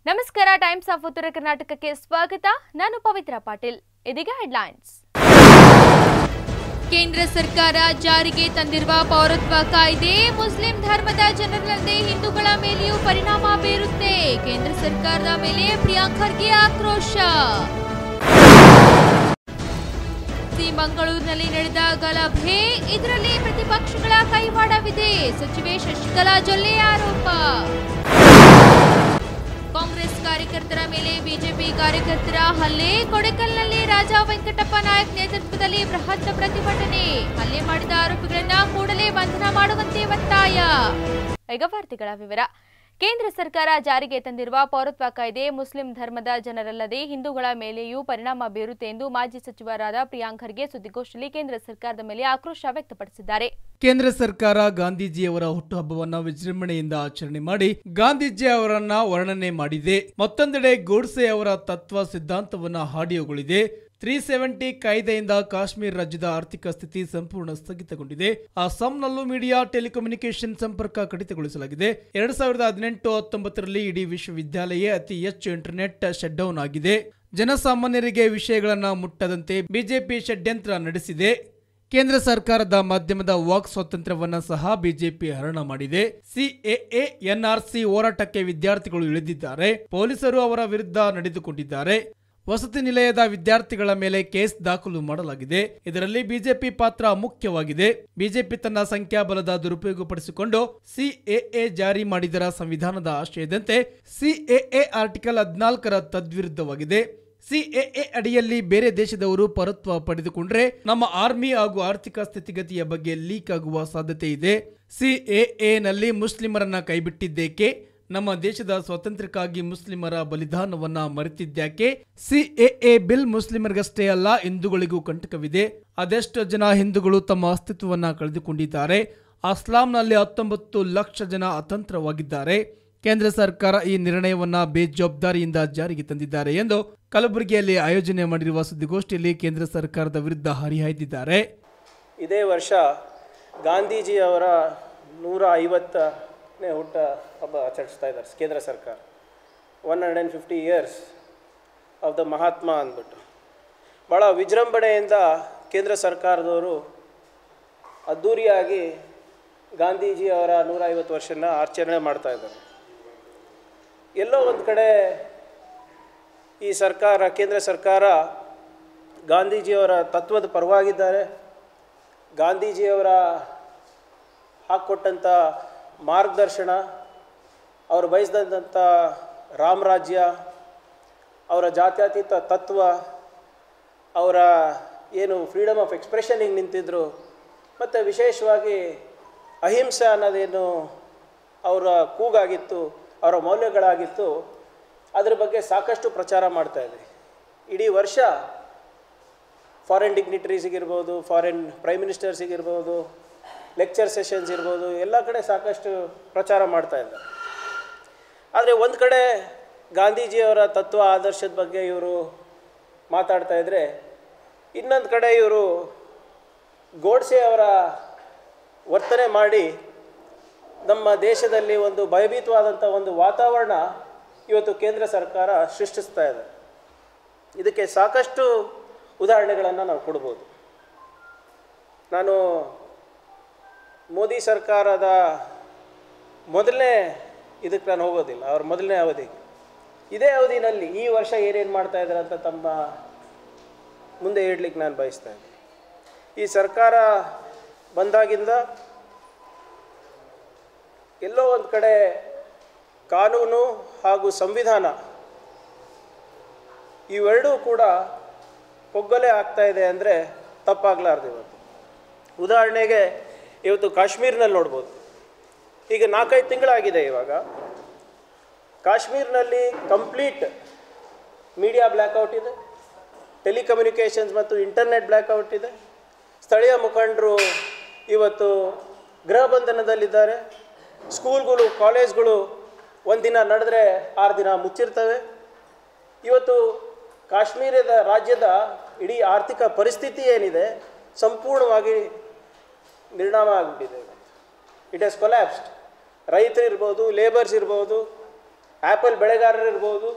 ನಮಸ್ಕಾರ times of ಉತ್ತರ ಕರ್ನಾಟಕಕ್ಕೆ ಸ್ವಾಗತ ನಾನು ಪವಿತ್ರ ಪಾಟೀಲ್ ಇದೀಗ ಹೆಡ್ಲೈನ್ಸ್ ಕೇಂದ್ರ ಸರ್ಕಾರ ಜಾರಿಗೆ ತಂದಿರುವ ಪೌರತ್ವ ಕಾಯ್ದೆ ಮುಸ್ಲಿಂ ಧರ್ಮದ ಜನರಲ್ಲದೆ ಹಿಂದೂಗಳ ಮೇಲೆಯೂ ಪರಿಣಾಮ ಬೀರುತ್ತೆ ಕೇಂದ್ರ ಸರ್ಕಾರದ ಮೇಲೆ ಪ್ರಿಯಾಂಕ್ ಖರ್ಗೆ ಆಕ್ರೋಶ ಸಿ ಮಂಗಳೂರಿನಲ್ಲಿ ನಡೆದ ಗಲಭೆ ಇದರಲ್ಲಿ ಪ್ರತಿಪಕ್ಷಗಳ ಕೈವಾಡವಿದೆ ಸಚಿವೆ ಶಶಿಕಲಾ ಜೊಲ್ಲೆ ಆರೋಪ ಕಾಂಗ್ರೆಸ್ ಕಾರ್ಯಕರ್ತರ ಮೇಲೆ ಬಿಜೆಪಿ ಕಾರ್ಯಕರ್ತರ ಹಲ್ಲೆ ಕೊಡೆಕಲ್ನಲ್ಲಿ ರಾಜ ವೆಂಕಟಪ್ಪ ನಾಯಕ್ ನೇತೃತ್ವದಲ್ಲಿ ಬೃಹತ್ ಪ್ರತಿಭಟನೆ ಹಲ್ಲೆ ಮಾಡಿದ ಆರೋಪಿಗಳನ್ನ ಕೂಡಲೇ ಬಂಧನ ಮಾಡುವಂತೆ ಒತ್ತಾಯ ಈಗ ವಾರ್ತೆಗಳ ವಿವರ ಕೇಂದ್ರ ಸರ್ಕಾರ ಜಾರಿಗೆ ತಂದಿರುವ ಪೌರತ್ವ ಕಾಯ್ದೆ ಮುಸ್ಲಿಂ ಧರ್ಮದ ಜನರಲ್ಲದೆ ಹಿಂದೂಗಳ ಮೇಲೆಯೂ ಪರಿಣಾಮ ಬೀರುತ್ತೆ ಎಂದು ಮಾಜಿ ಸಚಿವರಾದ ಪ್ರಿಯಾಂಕ್ ಖರ್ಗೆ ಸುದ್ದಿಗೋಷ್ಠಿಯಲ್ಲಿ ಕೇಂದ್ರ ಸರ್ಕಾರದ ಮೇಲೆ ಆಕ್ರೋಶ ವ್ಯಕ್ತಪಡಿಸಿದ್ದಾರೆ ಕೇಂದ್ರ ಸರ್ಕಾರ ಗಾಂಧೀಜಿಯವರ ಹುಟ್ಟುಹಬ್ಬವನ್ನ ವಿಜೃಂಭಣೆಯಿಂದ ಆಚರಣೆ ಮಾಡಿ ಗಾಂಧೀಜಿ ಅವರನ್ನ ವರ್ಣನೆ ಮಾಡಿದೆ ಮತ್ತೊಂದೆಡೆ ಗೋಡ್ಸೆ ಅವರ ತತ್ವ ಸಿದ್ಧಾಂತವನ್ನ ಹಾಡಿಯೋಗೊಳಿದೆ ತ್ರೀ ಸೆವೆಂಟಿ ಕಾಯ್ದೆಯಿಂದ ಕಾಶ್ಮೀರ ರಾಜ್ಯದ ಆರ್ಥಿಕ ಸ್ಥಿತಿ ಸಂಪೂರ್ಣ ಸ್ಥಗಿತಗೊಂಡಿದೆ ಅಸ್ಸಾಂನಲ್ಲೂ ಮೀಡಿಯಾ ಟೆಲಿಕಮ್ಯುನಿಕೇಶನ್ ಸಂಪರ್ಕ ಕಡಿತಗೊಳಿಸಲಾಗಿದೆ ಎರಡ್ ಸಾವಿರದ ಹದಿನೆಂಟು ಹತ್ತೊಂಬತ್ತರಲ್ಲಿ ಇಡೀ ವಿಶ್ವವಿದ್ಯಾಲಯ ಅತಿ ಹೆಚ್ಚು ಇಂಟರ್ನೆಟ್ ಶಟ್ ಡೌನ್ ಆಗಿದೆ ಜನಸಾಮಾನ್ಯರಿಗೆ ವಿಷಯಗಳನ್ನ ಮುಟ್ಟದಂತೆ ಬಿಜೆಪಿ ಷಡ್ಯಂತ್ರ ನಡೆಸಿದೆ ಕೇಂದ್ರ ಸರ್ಕಾರದ ಮಾಧ್ಯಮದ ವಾಕ್ ಸ್ವಾತಂತ್ರ್ಯವನ್ನ ಸಹ ಬಿಜೆಪಿ ಹರಣ ಮಾಡಿದೆ ಸಿಎಎ ಎನ್ಆರ್ಸಿ ಹೋರಾಟಕ್ಕೆ ವಿದ್ಯಾರ್ಥಿಗಳು ಇಳಿದಿದ್ದಾರೆ ಪೊಲೀಸರು ಅವರ ವಿರುದ್ಧ ನಡೆದುಕೊಂಡಿದ್ದಾರೆ ವಸತಿ ನಿಲಯದ ವಿದ್ಯಾರ್ಥಿಗಳ ಮೇಲೆ ಕೇಸ್ ದಾಖಲು ಮಾಡಲಾಗಿದೆ ಇದರಲ್ಲಿ ಬಿಜೆಪಿ ಪಾತ್ರ ಮುಖ್ಯವಾಗಿದೆ ಬಿಜೆಪಿ ತನ್ನ ಸಂಖ್ಯಾಬಲದ ದುರುಪಯೋಗಪಡಿಸಿಕೊಂಡು ಸಿಎಎ ಜಾರಿ ಮಾಡಿದರ ಸಂವಿಧಾನದ ಆಶಯದಂತೆ ಸಿಎಎ ಆರ್ಟಿಕಲ್ ಹದಿನಾಲ್ಕರ ತದ್ವಿರುದ್ಧವಾಗಿದೆ ಸಿಎಎ ಅಡಿಯಲ್ಲಿ ಬೇರೆ ದೇಶದವರು ಪರತ್ವ ಪಡೆದುಕೊಂಡ್ರೆ ನಮ್ಮ ಆರ್ಮಿ ಹಾಗೂ ಆರ್ಥಿಕ ಸ್ಥಿತಿಗತಿಯ ಬಗ್ಗೆ ಲೀಕ್ ಆಗುವ ಸಾಧ್ಯತೆ ಇದೆ ಸಿಎಎ ನಲ್ಲಿ ಮುಸ್ಲಿಮರನ್ನ ಕೈಬಿಟ್ಟಿದ್ದೇಕೆ ನಮ್ಮ ದೇಶದ ಸ್ವಾತಂತ್ರ್ಯಕ್ಕಾಗಿ ಮುಸ್ಲಿಮರ ಬಲಿದಾನವನ್ನ ಮರೆತಿದ್ಯಾಕೆ ಸಿಎಎ ಬಿಲ್ ಮುಸ್ಲಿಮರಿಗಷ್ಟೇ ಅಲ್ಲ ಹಿಂದೂಗಳಿಗೂ ಕಂಟಕವಿದೆ ಅದೆಷ್ಟು ಜನ ಹಿಂದೂಗಳು ತಮ್ಮ ಅಸ್ತಿತ್ವವನ್ನ ಕಳೆದುಕೊಂಡಿದ್ದಾರೆ ಅಸ್ಲಾಂನಲ್ಲಿ ಹತ್ತೊಂಬತ್ತು ಲಕ್ಷ ಜನ ಅತಂತ್ರವಾಗಿದ್ದಾರೆ ಕೇಂದ್ರ ಸರ್ಕಾರ ಈ ನಿರ್ಣಯವನ್ನ ಬೇಜವಾಬ್ದಾರಿಯಿಂದ ಜಾರಿಗೆ ತಂದಿದ್ದಾರೆ ಎಂದು ಕಲಬುರಗಿಯಲ್ಲಿ ಆಯೋಜನೆ ಮಾಡಿರುವ ಸುದ್ದಿಗೋಷ್ಠಿಯಲ್ಲಿ ಕೇಂದ್ರ ಸರ್ಕಾರದ ವಿರುದ್ಧ ಹರಿಹಾಯ್ದಿದ್ದಾರೆ ಇದೇ ವರ್ಷ ಗಾಂಧೀಜಿಯವರ ನೂರ ಐವತ್ತನೇ ಹುಟ್ಟ ಹಬ್ಬ ಆಚರಿಸ್ತಾ ಇದ್ದಾರೆ ಕೇಂದ್ರ ಸರ್ಕಾರ one hundred and fifty years of the Mahatma ಅಂದ್ಬಿಟ್ಟು ಭಾಳ ವಿಜೃಂಭಣೆಯಿಂದ ಕೇಂದ್ರ ಸರ್ಕಾರದವರು ಅದ್ಧೂರಿಯಾಗಿ ಗಾಂಧೀಜಿಯವರ ನೂರ ಐವತ್ತು ವರ್ಷನ ಆಚರಣೆ ಮಾಡ್ತಾ ಇದ್ದಾರೆ ಎಲ್ಲೋ ಒಂದು ಕಡೆ ಈ ಸರ್ಕಾರ ಕೇಂದ್ರ ಸರ್ಕಾರ ಗಾಂಧೀಜಿಯವರ ತತ್ವದ ಪರವಾಗಿದ್ದಾರೆ ಗಾಂಧೀಜಿಯವರ ಹಾಕ್ಕೊಟ್ಟಂಥ ಮಾರ್ಗದರ್ಶನ ಅವರು ಬಯಸಿದಂಥ ರಾಮರಾಜ್ಯ ಅವರ ಜಾತ್ಯತೀತ ತತ್ವ ಅವರ ಏನು ಫ್ರೀಡಮ್ ಆಫ್ ಎಕ್ಸ್ಪ್ರೆಷನಿಗೆ ನಿಂತಿದ್ದರು ಮತ್ತು ವಿಶೇಷವಾಗಿ ಅಹಿಂಸೆ ಅನ್ನೋದೇನು ಅವರ ಕೂಗಾಗಿತ್ತು ಅವರ ಮೌಲ್ಯಗಳಾಗಿತ್ತು ಅದ್ರ ಬಗ್ಗೆ ಸಾಕಷ್ಟು ಪ್ರಚಾರ ಮಾಡ್ತಾ ಇದೆ ಇಡೀ ವರ್ಷ ಫಾರಿನ್ ಡಿಗ್ನಿಟರೀಸಿಗಿರ್ಬೋದು ಫಾರಿನ್ ಪ್ರೈಮ್ ಮಿನಿಸ್ಟರ್ಸಿಗಿರ್ಬೋದು ಲೆಕ್ಚರ್ ಸೆಷನ್ಸ್ ಇರ್ಬೋದು ಎಲ್ಲ ಕಡೆ ಸಾಕಷ್ಟು ಪ್ರಚಾರ ಮಾಡ್ತಾ ಇದ್ದಾರೆ ಆದರೆ ಒಂದು ಕಡೆ ಗಾಂಧೀಜಿಯವರ ತತ್ವ ಆದರ್ಶದ ಬಗ್ಗೆ ಇವರು ಮಾತಾಡ್ತಾ ಇದ್ದರೆ ಇನ್ನೊಂದು ಕಡೆ ಇವರು ಗೋಡ್ಸೆ ಅವರ ವರ್ತನೆ ಮಾಡಿ ನಮ್ಮ ದೇಶದಲ್ಲಿ ಒಂದು ಭಯಭೀತವಾದಂಥ ಒಂದು ವಾತಾವರಣ ಇವತ್ತು ಕೇಂದ್ರ ಸರ್ಕಾರ ಸೃಷ್ಟಿಸ್ತಾ ಇದೆ ಇದಕ್ಕೆ ಸಾಕಷ್ಟು ಉದಾಹರಣೆಗಳನ್ನು ನಾವು ಕೊಡ್ಬೋದು ನಾನು ಮೋದಿ ಸರ್ಕಾರದ ಮೊದಲನೇ ಇದಕ್ಕೆ ನಾನು ಹೋಗೋದಿಲ್ಲ ಅವ್ರ ಮೊದಲನೇ ಅವಧಿಗೆ ಇದೇ ಅವಧಿನಲ್ಲಿ ಈ ವರ್ಷ ಏನೇನು ಮಾಡ್ತಾ ಇದ್ದಾರೆ ಅಂತ ತಮ್ಮ ಮುಂದೆ ಹೇಳಲಿಕ್ಕೆ ನಾನು ಬಯಸ್ತಾ ಇದ್ದೀನಿ ಈ ಸರ್ಕಾರ ಬಂದಾಗಿಂದ ಎಲ್ಲೋ ಒಂದು ಕಡೆ ಕಾನೂನು ಹಾಗೂ ಸಂವಿಧಾನ ಇವೆರಡೂ ಕೂಡ ಕೊಗ್ಗಲೆ ಆಗ್ತಾ ಇದೆ ಅಂದರೆ ತಪ್ಪಾಗಲಾರ್ದು ಇವತ್ತು ಉದಾಹರಣೆಗೆ ಇವತ್ತು ಕಾಶ್ಮೀರ್ನಲ್ಲಿ ನೋಡ್ಬೋದು ಈಗ ನಾಲ್ಕೈದು ತಿಂಗಳಾಗಿದೆ ಇವಾಗ ಕಾಶ್ಮೀರ್ನಲ್ಲಿ ಕಂಪ್ಲೀಟ್ ಮೀಡಿಯಾ ಬ್ಲ್ಯಾಕ್ಔಟ್ ಇದೆ ಟೆಲಿಕಮ್ಯುನಿಕೇಷನ್ಸ್ ಮತ್ತು ಇಂಟರ್ನೆಟ್ ಬ್ಲ್ಯಾಕ್ಔಟ್ ಇದೆ ಸ್ಥಳೀಯ ಮುಖಂಡರು ಇವತ್ತು ಗೃಹ ಬಂಧನದಲ್ಲಿದ್ದಾರೆ ಸ್ಕೂಲ್ಗಳು ಕಾಲೇಜ್ಗಳು ಒಂದಿನ ನಡೆದ್ರೆ ಆರು ದಿನ ಮುಚ್ಚಿರ್ತವೆ ಇವತ್ತು ಕಾಶ್ಮೀರದ ರಾಜ್ಯದ ಇಡೀ ಆರ್ಥಿಕ ಪರಿಸ್ಥಿತಿ ಏನಿದೆ ಸಂಪೂರ್ಣವಾಗಿ ನಿರ್ಣಾಮ ಆಗಿಬಿಟ್ಟಿದೆ ಇಟ್ ಹಸ್ ಕೊಲ್ಯಾಪ್ಸ್ಡ್ ರೈತರು ಇರ್ಬೋದು ಲೇಬರ್ಸ್ ಇರ್ಬೋದು ಆ್ಯಪಲ್ ಬೆಳೆಗಾರರು ಇರ್ಬೋದು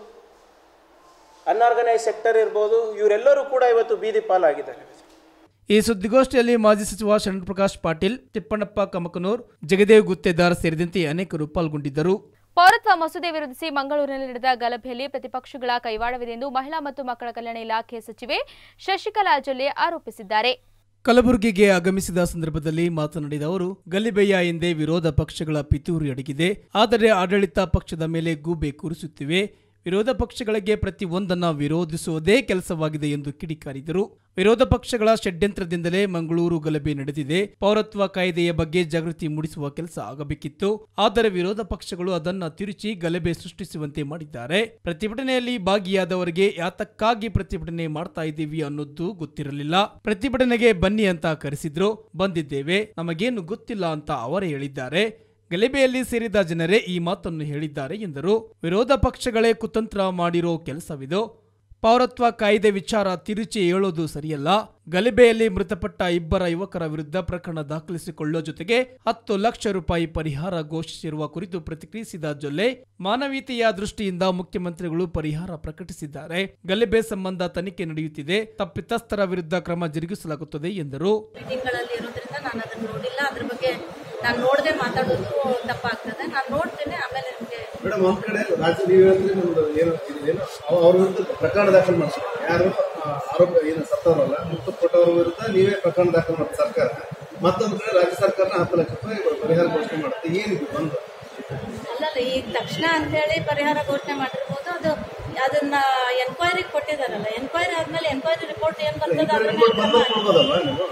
ಅನ್ಆರ್ಗನೈಸ್ ಸೆಕ್ಟರ್ ಇರ್ಬೋದು ಇವರೆಲ್ಲರೂ ಕೂಡ ಇವತ್ತು ಬೀದಿ ಪಾಲಾಗಿದ್ದಾರೆ ಈ ಸುದ್ದಿಗೋಷ್ಠಿಯಲ್ಲಿ ಮಾಜಿ ಸಚಿವ ಶರಣಪ್ರಕಾಶ್ ಪಾಟೀಲ್ ತಿಪ್ಪಣ್ಣಪ್ಪ ಕಮಕನೂರ್ ಜಗದೇವ್ ಗುತ್ತೇದಾರ್ ಸೇರಿದಂತೆ ಅನೇಕರು ಪಾಲ್ಗೊಂಡಿದ್ದರು ಪೌರತ್ವ ಮಸೂದೆ ವಿರೋಧಿಸಿ ಮಂಗಳೂರಿನಲ್ಲಿ ನಡೆದ ಗಲಭೆಯಲ್ಲಿ ಪ್ರತಿಪಕ್ಷಗಳ ಕೈವಾಡವಿದೆ ಎಂದು ಮಹಿಳಾ ಮತ್ತು ಮಕ್ಕಳ ಕಲ್ಯಾಣ ಇಲಾಖೆ ಸಚಿವೆ ಶಶಿಕಲಾ ಜೊಲ್ಲೆ ಆರೋಪಿಸಿದ್ದಾರೆ ಕಲಬುರಗಿಗೆ ಆಗಮಿಸಿದ ಸಂದರ್ಭದಲ್ಲಿ ಮಾತನಾಡಿದ ಅವರು ಗಲಿಬೆಯ ಹಿಂದೆ ವಿರೋಧ ಪಕ್ಷಗಳ ಪಿತೂರಿ ಅಡಗಿದೆ ಆದರೆ ಆಡಳಿತ ಪಕ್ಷದ ಮೇಲೆ ಗೂಬೆ ಕೂರಿಸುತ್ತಿವೆ ವಿರೋಧ ಪಕ್ಷಗಳಿಗೆ ಪ್ರತಿ ಒಂದನ್ನ ವಿರೋಧಿಸುವುದೇ ಕೆಲಸವಾಗಿದೆ ಎಂದು ಕಿಡಿಕಾರಿದರು ವಿರೋಧ ಪಕ್ಷಗಳ ಷಡ್ಯಂತ್ರದಿಂದಲೇ ಮಂಗಳೂರು ಗಲಭೆ ನಡೆದಿದೆ ಪೌರತ್ವ ಕಾಯ್ದೆಯ ಬಗ್ಗೆ ಜಾಗೃತಿ ಮೂಡಿಸುವ ಕೆಲಸ ಆಗಬೇಕಿತ್ತು ಆದರೆ ವಿರೋಧ ಪಕ್ಷಗಳು ಅದನ್ನ ತಿರುಚಿ ಗಲಭೆ ಸೃಷ್ಟಿಸುವಂತೆ ಮಾಡಿದ್ದಾರೆ ಪ್ರತಿಭಟನೆಯಲ್ಲಿ ಭಾಗಿಯಾದವರಿಗೆ ಯಾತಕ್ಕಾಗಿ ಪ್ರತಿಭಟನೆ ಮಾಡ್ತಾ ಇದ್ದೀವಿ ಅನ್ನೋದು ಗೊತ್ತಿರಲಿಲ್ಲ ಪ್ರತಿಭಟನೆಗೆ ಬನ್ನಿ ಅಂತ ಕರೆಸಿದ್ರು ಬಂದಿದ್ದೇವೆ ನಮಗೇನು ಗೊತ್ತಿಲ್ಲ ಅಂತ ಅವರೇ ಹೇಳಿದ್ದಾರೆ ಗಲಭೆಯಲ್ಲಿ ಸೇರಿದ ಜನರೇ ಈ ಮಾತನ್ನು ಹೇಳಿದ್ದಾರೆ ಎಂದರು ವಿರೋಧ ಪಕ್ಷಗಳೇ ಕುತಂತ್ರ ಮಾಡಿರೋ ಕೆಲಸವಿದು ಪೌರತ್ವ ಕಾಯ್ದೆ ವಿಚಾರ ತಿರುಚಿ ಹೇಳೋದು ಸರಿಯಲ್ಲ ಗಲಭೆಯಲ್ಲಿ ಮೃತಪಟ್ಟ ಇಬ್ಬರ ಯುವಕರ ವಿರುದ್ಧ ಪ್ರಕರಣ ದಾಖಲಿಸಿಕೊಳ್ಳುವ ಜೊತೆಗೆ ಹತ್ತು ಲಕ್ಷ ರೂಪಾಯಿ ಪರಿಹಾರ ಘೋಷಿಸಿರುವ ಕುರಿತು ಪ್ರತಿಕ್ರಿಯಿಸಿದ ಜೊಲ್ಲೆ ಮಾನವೀಯತೆಯ ದೃಷ್ಟಿಯಿಂದ ಮುಖ್ಯಮಂತ್ರಿಗಳು ಪರಿಹಾರ ಪ್ರಕಟಿಸಿದ್ದಾರೆ ಗಲಭೆ ಸಂಬಂಧ ತನಿಖೆ ನಡೆಯುತ್ತಿದೆ ತಪ್ಪಿತಸ್ಥರ ವಿರುದ್ಧ ಕ್ರಮ ಜರುಗಿಸಲಾಗುತ್ತದೆ ಎಂದರು ಮೀಟಿಂಗ್ಗಳಲ್ಲಿ ಇರೋದ್ರಿಂದ ನಾನು ಅದನ್ನ ನೋಡಿಲ್ಲ ಅದ್ರ ಬಗ್ಗೆ ನಾನು ನೋಡದೆ ಮಾತಾಡೋದು ತಪ್ಪಾಗ್ತದೆ ನಾನು ನೋಡ್ತೇನೆ ಆಮೇಲೆ ನಿಮಗೆ ಮೇಡಮ್ ಒಂದ್ ಕಡೆ ರಾಜ್ಯ ನೀವು ಹೇಳಿದ್ರೆ ನಮ್ದು ಏನು ಇದು ಏನು ಅವ- ಅವ್ರ ವಿರುದ್ಧ ಪ್ರಕರಣ ದಾಖಲು ಮಾಡಿಸ್ಬೇಕು ಯಾರು ಆ, ಆರೋಪ ಏನು ಸತ್ತವರಲ್ಲ ಮೃತಪಟ್ಟವರ ವಿರುದ್ಧ ನೀವೇ ಪ್ರಕರಣ ದಾಖಲು ಮಾಡಿ ಸರ್ಕಾರ ಮತ್ತೊಂದು ಕಡೆ ರಾಜ್ಯ ಸರ್ಕಾರ ಹತ್ತು ಲಕ್ಷ ರೂಪಾಯಿ ಪರಿಹಾರ ಘೋಷಣೆ ಮಾಡುತ್ತೆ ಏನಿದು ಒಂದು ಅಲ್ಲಲ್ಲ ಈಗ ತಕ್ಷಣ ಅಂತ ಹೇಳಿ ಪರಿಹಾರ ಘೋಷಣೆ ಮಾಡಿರ್ಬೋದು ಅದು ಅದನ್ನ ಎನ್ಕ್ವೈರಿ ಕೊಟ್ಟಿದಾರಲ್ಲ ಎನ್ಕ್ವೈರಿ ಆದ್ಮೇಲೆ ಎನ್ಕ್ವೈರಿ ರಿಪೋರ್ಟ್ ಏನ್ ಬರ್ತದೆ ಅದ್ರ ಮೇಲೆ ರಿಪೋರ್ಟ್ ಕ್ರಮ ಬಂದಾಗ ಕೊಡ್ಬೋದಲ್ವಾ ನೀವು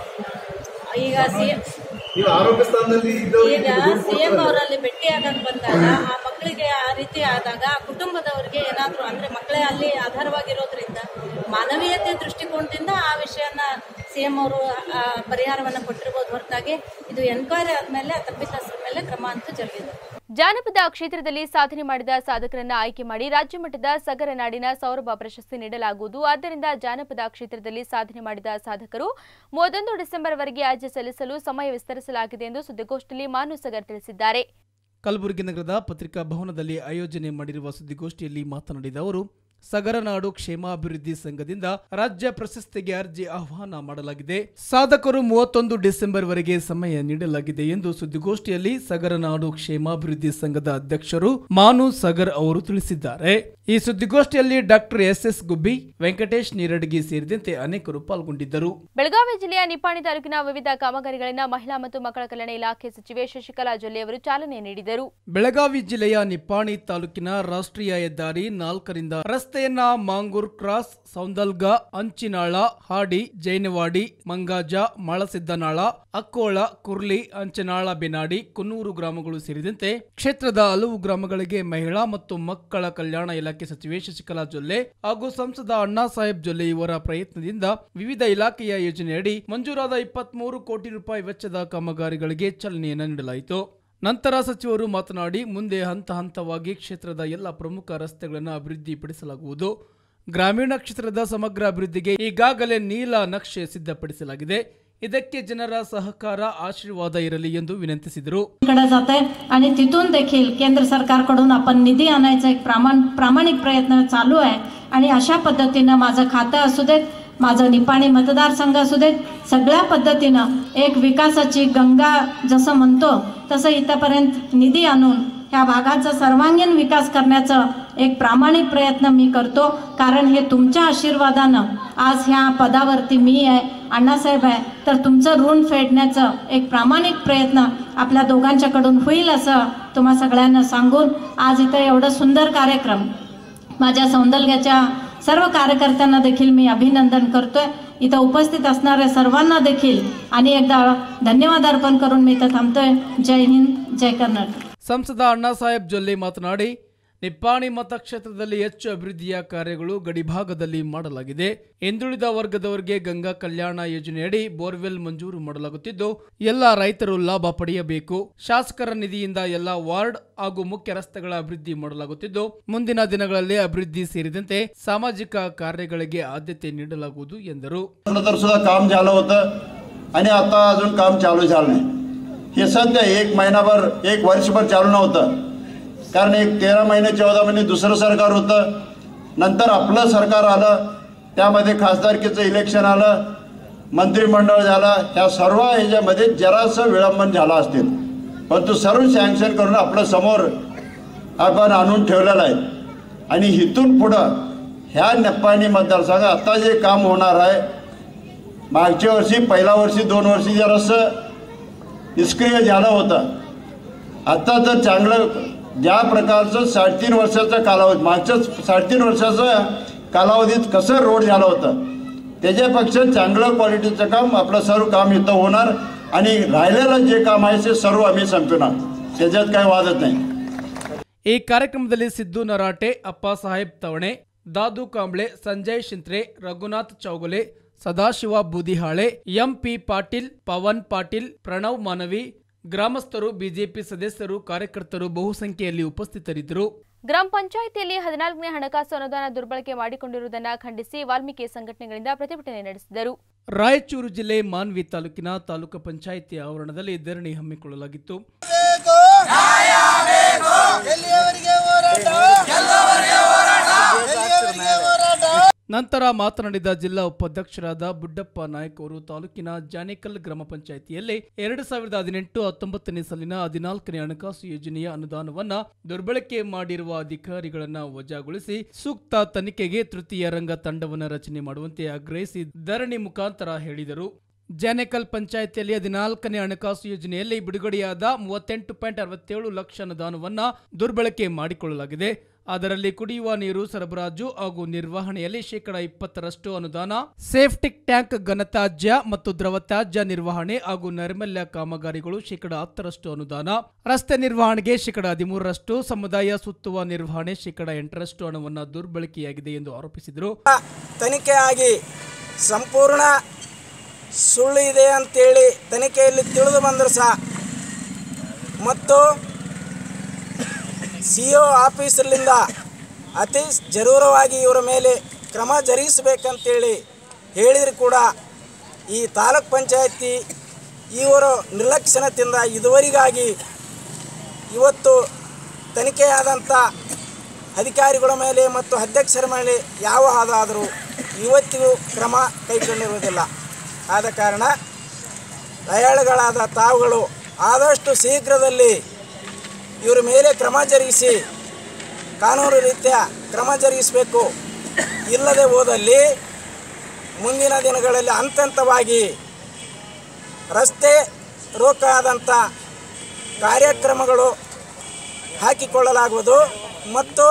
ಈಗ ಸಿ ನೀವು ಆರೋಗ್ಯ ಸ್ಥಾನದಲ್ಲಿ ಇದ್ದವ್ರಿಗೆ ಈಗ ಇದು ದುಡ್ಡು ಸಿಎಂ ಕೊಡ್ತಾರೆ. ಅವರಲ್ಲಿ ಭೇಟಿಯಾಗಕ್ ಬಂದಾಗ ಆ ಮಕ್ಕಳಿಗೆ ಆ ರೀತಿ ಆದಾಗ ಆ ಕುಟುಂಬದವರಿಗೆ ಏನಾದ್ರು ಅಂದ್ರೆ ಮಕ್ಕಳೇ ಅಲ್ಲಿ ಆಧಾರವಾಗಿರೋದ್ರಿಂದ ಮಾನವೀಯತೆ ದೃಷ್ಟಿಕೋನದಿಂದ ಆ ವಿಷಯನ ಸಿಎಂ ಅವರು ಆ ಪರಿಹಾರವನ್ನ ಕೊಟ್ಟಿರ್ಬೋದು ಹೊರತಾಗಿ ಇದು ಎನ್ಕ್ವೈರಿ ಆದ್ಮೇಲೆ ಆ ತಪ್ಪಿತಸ್ಥರ ಮೇಲೆ ಕ್ರಮ ಅಂತೂ ಜರುಗಿದೆ ಜಾನಪದ ಕ್ಷೇತ್ರದಲ್ಲಿ ಸಾಧನೆ ಮಾಡಿದ ಸಾಧಕರನ್ನ ಆಯ್ಕೆ ಮಾಡಿ ರಾಜ್ಯ ಮಟ್ಟದ ಸಗರ ನಾಡಿನ ಸೌರಭ ಪ್ರಶಸ್ತಿ ನೀಡಲಾಗುವುದು ಆದ್ದರಿಂದ ಜಾನಪದ ಕ್ಷೇತ್ರದಲ್ಲಿ ಸಾಧನೆ ಮಾಡಿದ ಸಾಧಕರು ಮೂವತ್ತೊಂದು ಡಿಸೆಂಬರ್ವರೆಗೆ ಅರ್ಜಿ ಸಲ್ಲಿಸಲು ಸಮಯ ವಿಸ್ತರಿಸಲಾಗಿದೆ ಎಂದು ಸುದ್ದಿಗೋಷ್ಠಿಯಲ್ಲಿ ಮಾನು ಸಗರ್ ತಿಳಿಸಿದ್ದಾರೆ ಕಲಬುರಗಿ ನಗರದ ಪತ್ರಿಕಾ ಭವನದಲ್ಲಿ ಆಯೋಜನೆ ಮಾಡಿರುವ ಸುದ್ದಿಗೋಷ್ಠಿಯಲ್ಲಿ ಮಾತನಾಡಿದ ಅವರು ಸಗರನಾಡು ಕ್ಷೇಮಾಭಿವೃದ್ಧಿ ಸಂಘದಿಂದ ರಾಜ್ಯ ಪ್ರಶಸ್ತಿಗೆ ಅರ್ಜಿ ಆಹ್ವಾನ ಮಾಡಲಾಗಿದೆ ಸಾಧಕರು ಮೂವತ್ತೊಂದು ಡಿಸೆಂಬರ್ ವರೆಗೆ ಸಮಯ ನೀಡಲಾಗಿದೆ ಎಂದು ಸುದ್ದಿಗೋಷ್ಠಿಯಲ್ಲಿ ಸಗರನಾಡು ಕ್ಷೇಮಾಭಿವೃದ್ಧಿ ಸಂಘದ ಅಧ್ಯಕ್ಷರು ಮಾನು ಸಗರ್ ಅವರು ತಿಳಿಸಿದ್ದಾರೆ ಈ ಸುದ್ದಿಗೋಷ್ಠಿಯಲ್ಲಿ doctor S S Gubbi Venkatesh Neeradagi ಸೇರಿದಂತೆ ಅನೇಕರು ಪಾಲ್ಗೊಂಡಿದ್ದರು ಬೆಳಗಾವಿ ಜಿಲ್ಲೆಯ ನಿಪ್ಪಾಣಿ ತಾಲೂಕಿನ ವಿವಿಧ ಕಾಮಗಾರಿಗಳನ್ನು ಮಹಿಳಾ ಮತ್ತು ಮಕ್ಕಳ ಕಲ್ಯಾಣ ಇಲಾಖೆ ಸಚಿವೆ ಶಶಿಕಲಾ ಜೊಲ್ಲೆ ಅವರು ಚಾಲನೆ ನೀಡಿದರು ಬೆಳಗಾವಿ ಜಿಲ್ಲೆಯ ನಿಪ್ಪಾಣಿ ತಾಲೂಕಿನ ರಾಷ್ಟ್ರೀಯ ಹೆದ್ದಾರಿ ನಾಲ್ಕರಿಂದ ರಸ್ತೆಯನ್ನ ಮಾಂಗೂರ್ ಕ್ರಾಸ್ ಸೌಂದಲ್ಗ ಅಂಚಿನಾಳ ಹಾಡಿ ಜೈನವಾಡಿ ಮಂಗಾಜ ಮಳಸಿದ್ದನಾಳ ಅಕ್ಕೋಳ ಕುರ್ಲಿ ಅಂಚನಾಳ ಬೆನಾಡಿ ಕುನ್ನೂರು ಗ್ರಾಮಗಳು ಸೇರಿದಂತೆ ಕ್ಷೇತ್ರದ ಹಲವು ಗ್ರಾಮಗಳಿಗೆ ಮಹಿಳಾ ಮತ್ತು ಮಕ್ಕಳ ಕಲ್ಯಾಣ ಇಲಾಖೆ ಸಚಿವೆ ಶಶಿಕಲಾ ಜೊಲ್ಲೆ ಹಾಗೂ ಸಂಸದ ಅಣ್ಣಾ ಸಾಹೇಬ್ ಜೊಲ್ಲೆ ಇವರ ಪ್ರಯತ್ನದಿಂದ ವಿವಿಧ ಇಲಾಖೆಯ ಯೋಜನೆಯಡಿ ಮಂಜೂರಾದ ಇಪ್ಪತ್ಮೂರು ಕೋಟಿ ರೂಪಾಯಿ ವೆಚ್ಚದ ಕಾಮಗಾರಿಗಳಿಗೆ ಚಾಲನೆಯನ್ನು ನೀಡಲಾಯಿತು ನಂತರ ಸಚಿವರು ಮಾತನಾಡಿ ಮುಂದೆ ಹಂತ ಹಂತವಾಗಿ ಕ್ಷೇತ್ರದ ಎಲ್ಲ ಪ್ರಮುಖ ರಸ್ತೆಗಳನ್ನು ಅಭಿವೃದ್ಧಿಪಡಿಸಲಾಗುವುದು ಗ್ರಾಮೀಣ ಕ್ಷೇತ್ರದ ಸಮಗ್ರ ಅಭಿವೃದ್ಧಿಗೆ ಈಗಾಗಲೇ ನೀಲ ನಕ್ಷೆ ಸಿದ್ಧಪಡಿಸಲಾಗಿದೆ ಇದಕ್ಕೆ ಜನರ ಸಹಕಾರ ಆಶೀರ್ವಾದ ಇರಲಿ ಎಂದು ವಿನಂತಿಸಿದರು कडे जाते आणि तिथून देखील केंद्र सरकारकडून आपण निधी आणायचा एक प्रामाण प्रामाणिक प्रयत्न चालू आहे आणि अशा पद्धतीनं माझं खातं असू देत माझं निपाणी मतदारसंघ असू देत सगळ्या पद्धतीनं एक विकासाची गंगा जसं म्हणतो तसं इथंपर्यंत निधी आणून ह्या भागाचा सर्वांगीण विकास करण्याचं एक प्रामाणिक प्रयत्न मी करतो कारण हे तुमच्या आशीर्वादानं आज ह्या पदावरती मी आहे अण्णासाहेब आहे तर तुमचं ऋण फेडण्याचं एक प्रामाणिक प्रयत्न आपल्या दोघांच्याकडून होईल असं तुम्हा सगळ्यांना सांगून आज इथं एवढं सुंदर कार्यक्रम माझ्या सौंदर्याच्या सर्व कार्यकर्त्यांना देखील मी अभिनंदन करतोय इथं उपस्थित असणाऱ्या सर्वांना देखील आणि एकदा धन्यवाद अर्पण करून मी इथं थांबतोय जय हिंद जय कर्नाटक ಸಂಸದ ಅಣ್ಣಾ ಸಾಹೇಬ್ ಜೊಲ್ಲೆ ಮಾತನಾಡಿ ನಿಪ್ಪಾಣಿ ಮತಕ್ಷೇತ್ರದಲ್ಲಿ ಹೆಚ್ಚು ಅಭಿವೃದ್ಧಿಯ ಕಾರ್ಯಗಳು ಗಡಿಭಾಗದಲ್ಲಿ ಮಾಡಲಾಗಿದೆ ಹಿಂದುಳಿದ ವರ್ಗದವರಿಗೆ ಗಂಗಾ ಕಲ್ಯಾಣ ಯೋಜನೆಯಡಿ ಬೋರ್ವೆಲ್ ಮಂಜೂರು ಮಾಡಲಾಗುತ್ತಿದ್ದು ಎಲ್ಲ ರೈತರು ಲಾಭ ಪಡೆಯಬೇಕು ಶಾಸಕರ ನಿಧಿಯಿಂದ ಎಲ್ಲ ವಾರ್ಡ್ ಹಾಗೂ ಮುಖ್ಯ ರಸ್ತೆಗಳ ಅಭಿವೃದ್ಧಿ ಮಾಡಲಾಗುತ್ತಿದ್ದು ಮುಂದಿನ ದಿನಗಳಲ್ಲಿ ಅಭಿವೃದ್ಧಿ ಸೇರಿದಂತೆ ಸಾಮಾಜಿಕ ಕಾರ್ಯಗಳಿಗೆ ಆದ್ಯತೆ ನೀಡಲಾಗುವುದು ಎಂದರು तर सुद्धा काम झालं होतं आणि आता अजून काम चालू झालं नाही हे सध्या एक महिनाभर एक वर्षभर चालू नव्हतं कारण एक तेरा महिने चौदा महिने दुसरं सरकार होतं नंतर आपलं सरकार आलं त्यामध्ये खासदारकीचं इलेक्शन आलं मंत्रिमंडळ झालं ह्या सर्व ह्याच्यामध्ये जरासं विळंबन झालं असतील परंतु सर्व सँक्शन करून आपलं समोर आपण आणून ठेवलेलं आहे आणि इथून पुढं ह्या नप्पाणी मतदारसंघ आता जे काम होणार आहे मागच्या वर्षी पहिल्या वर्षी दोन वर्षी जरासं निष्क्रिय झालं होतं आता तर चांगलं ज्या प्रकारचं साडेतीन वर्षाचा कालावधी मागच्या साडेतीन वर्षाचं कालावधीत कसं रोड झालं होतं त्याच्यापेक्षा चांगलं क्वालिटीचं काम आपलं सर्व काम इथं होणार आणि राहिलेलं जे काम आहे ते सर्व आम्ही संपवणार त्याच्यात काही वादच नाही ಈ ಕಾರ್ಯಕ್ರಮದಲ್ಲಿ ಸಿದ್ದು ನರಾಟೆ ಅಪ್ಪ ಸಾಹೇಬ್ ತವಣೆ ದಾದು ಕಾಂಬ್ಳೆ ಸಂಜಯ್ ಶಿಂತ್ರೆ ರಘುನಾಥ್ ಚೌಗುಲೆ ಸದಾಶಿವ ಬೂದಿಹಾಳೆ ಎಂಪಿ ಪಾಟೀಲ್ ಪವನ್ ಪಾಟೀಲ್ ಪ್ರಣವ್ ಮಾನವಿ ಗ್ರಾಮಸ್ಥರು ಬಿಜೆಪಿ ಸದಸ್ಯರು ಕಾರ್ಯಕರ್ತರು ಬಹುಸಂಖ್ಯೆಯಲ್ಲಿ ಉಪಸ್ಥಿತರಿದ್ದರು ಗ್ರಾಮ ಪಂಚಾಯಿತಿಯಲ್ಲಿ ಹದಿನಾಲ್ಕನೇ ಹಣಕಾಸು ಅನುದಾನ ದುರ್ಬಳಕೆ ಮಾಡಿಕೊಂಡಿರುವುದನ್ನು ಖಂಡಿಸಿ ವಾಲ್ಮೀಕಿ ಸಂಘಟನೆಗಳಿಂದ ಪ್ರತಿಭಟನೆ ನಡೆಸಿದರು ರಾಯಚೂರು ಜಿಲ್ಲೆ ಮಾನ್ವಿ ತಾಲೂಕಿನ ತಾಲೂಕು ಪಂಚಾಯಿತಿ ಆವರಣದಲ್ಲಿ ಧರಣಿ ಹಮ್ಮಿಕೊಳ್ಳಲಾಗಿತ್ತು ನಂತರ ಮಾತನಾಡಿದ ಜಿಲ್ಲಾ ಉಪಾಧ್ಯಕ್ಷರಾದ ಬುಡ್ಡಪ್ಪ ನಾಯಕ್ ಅವರು ತಾಲೂಕಿನ ಜಾನೇಕಲ್ ಗ್ರಾಮ ಪಂಚಾಯಿತಿಯಲ್ಲಿ ಎರಡು ಸಾವಿರದ ಹದಿನೆಂಟು ಹತ್ತೊಂಬತ್ತನೇ ಸಾಲಿನ ಹದಿನಾಲ್ಕನೇ ಹಣಕಾಸು ಯೋಜನೆಯ ಅನುದಾನವನ್ನ ದುರ್ಬಳಕೆ ಮಾಡಿರುವ ಅಧಿಕಾರಿಗಳನ್ನ ವಜಾಗೊಳಿಸಿ ಸೂಕ್ತ ತನಿಖೆಗೆ ತೃತೀಯ ರಂಗ ತಂಡವನ್ನು ರಚನೆ ಮಾಡುವಂತೆ ಆಗ್ರಹಿಸಿ ಧರಣಿ ಮುಖಾಂತರ ಹೇಳಿದರು ಜಾನೇಕಲ್ ಪಂಚಾಯಿತಿಯಲ್ಲಿ ಹದಿನಾಲ್ಕನೇ ಹಣಕಾಸು ಯೋಜನೆಯಲ್ಲಿ ಬಿಡುಗಡೆಯಾದ ಮೂವತ್ತೆಂಟು ಪಾಯಿಂಟ್ ಅರವತ್ತೇಳು ಲಕ್ಷ ಅನುದಾನವನ್ನ ದುರ್ಬಳಕೆ ಮಾಡಿಕೊಳ್ಳಲಾಗಿದೆ ಅದರಲ್ಲಿ ಕುಡಿಯುವ ನೀರು ಸರಬರಾಜು ಹಾಗೂ ನಿರ್ವಹಣೆಯಲ್ಲಿ ಶೇಕಡ ಇಪ್ಪತ್ತರಷ್ಟು ಅನುದಾನ ಸೇಫ್ಟಿಕ್ ಟ್ಯಾಂಕ್ ಘನತ್ಯಾಜ್ಯ ಮತ್ತು ದ್ರವ ತ್ಯಾಜ್ಯ ನಿರ್ವಹಣೆ ಹಾಗೂ ನೈರ್ಮಲ್ಯ ಕಾಮಗಾರಿಗಳು ಶೇಕಡ ಹತ್ತರಷ್ಟು ಅನುದಾನ ರಸ್ತೆ ನಿರ್ವಹಣೆಗೆ ಶೇಕಡ ಹದಿಮೂರರಷ್ಟು ಸಮುದಾಯ ಸುತ್ತುವ ನಿರ್ವಹಣೆ ಶೇಕಡ ಎಂಟರಷ್ಟು ಹಣವನ್ನು ದುರ್ಬಳಕೆಯಾಗಿದೆ ಎಂದು ಆರೋಪಿಸಿದರು ತನಿಖೆ ಆಗಿ ಸಂಪೂರ್ಣ ಸುಳ್ಳು ಇದೆ ಅಂತೇಳಿ ತನಿಖೆಯಲ್ಲಿ ತಿಳಿದು ಬಂದರೂ ಸಹ ಮತ್ತು ಸಿ ಒ ಆಫೀಸಲ್ಲಿಂದ ಅತಿ ಜರೂರವಾಗಿ ಇವರ ಮೇಲೆ ಕ್ರಮ ಜರುಗಿಸಬೇಕಂತೇಳಿ ಹೇಳಿದ್ರು ಕೂಡ ಈ ತಾಲೂಕ್ ಪಂಚಾಯತಿ ಇವರು ನಿರ್ಲಕ್ಷ್ಯನದಿಂದ ಇದುವರೆಗಾಗಿ ಇವತ್ತು ತನಿಖೆಯಾದಂಥ ಅಧಿಕಾರಿಗಳ ಮೇಲೆ ಮತ್ತು ಅಧ್ಯಕ್ಷರ ಮೇಲೆ ಯಾವ ಆದರೂ ಇವತ್ತಿಗೂ ಕ್ರಮ ಕೈಗೊಂಡಿರುವುದಿಲ್ಲ ಆದ ಕಾರಣ ದಯಾಳುಗಳಾದ ತಾವುಗಳು ಆದಷ್ಟು ಶೀಘ್ರದಲ್ಲಿ ಇವರ ಮೇಲೆ ಕ್ರಮ ಜರುಗಿಸಿ ಕಾನೂನು ರೀತ್ಯ ಕ್ರಮ ಜರುಗಿಸಬೇಕು ಇಲ್ಲದೆ ಹೋದಲ್ಲಿ ಮುಂದಿನ ದಿನಗಳಲ್ಲಿ ಹಂತ ಹಂತವಾಗಿ ರಸ್ತೆ ರೋಕಾದಂಥ ಕಾರ್ಯಕ್ರಮಗಳು ಹಾಕಿಕೊಳ್ಳಲಾಗುವುದು ಮತ್ತು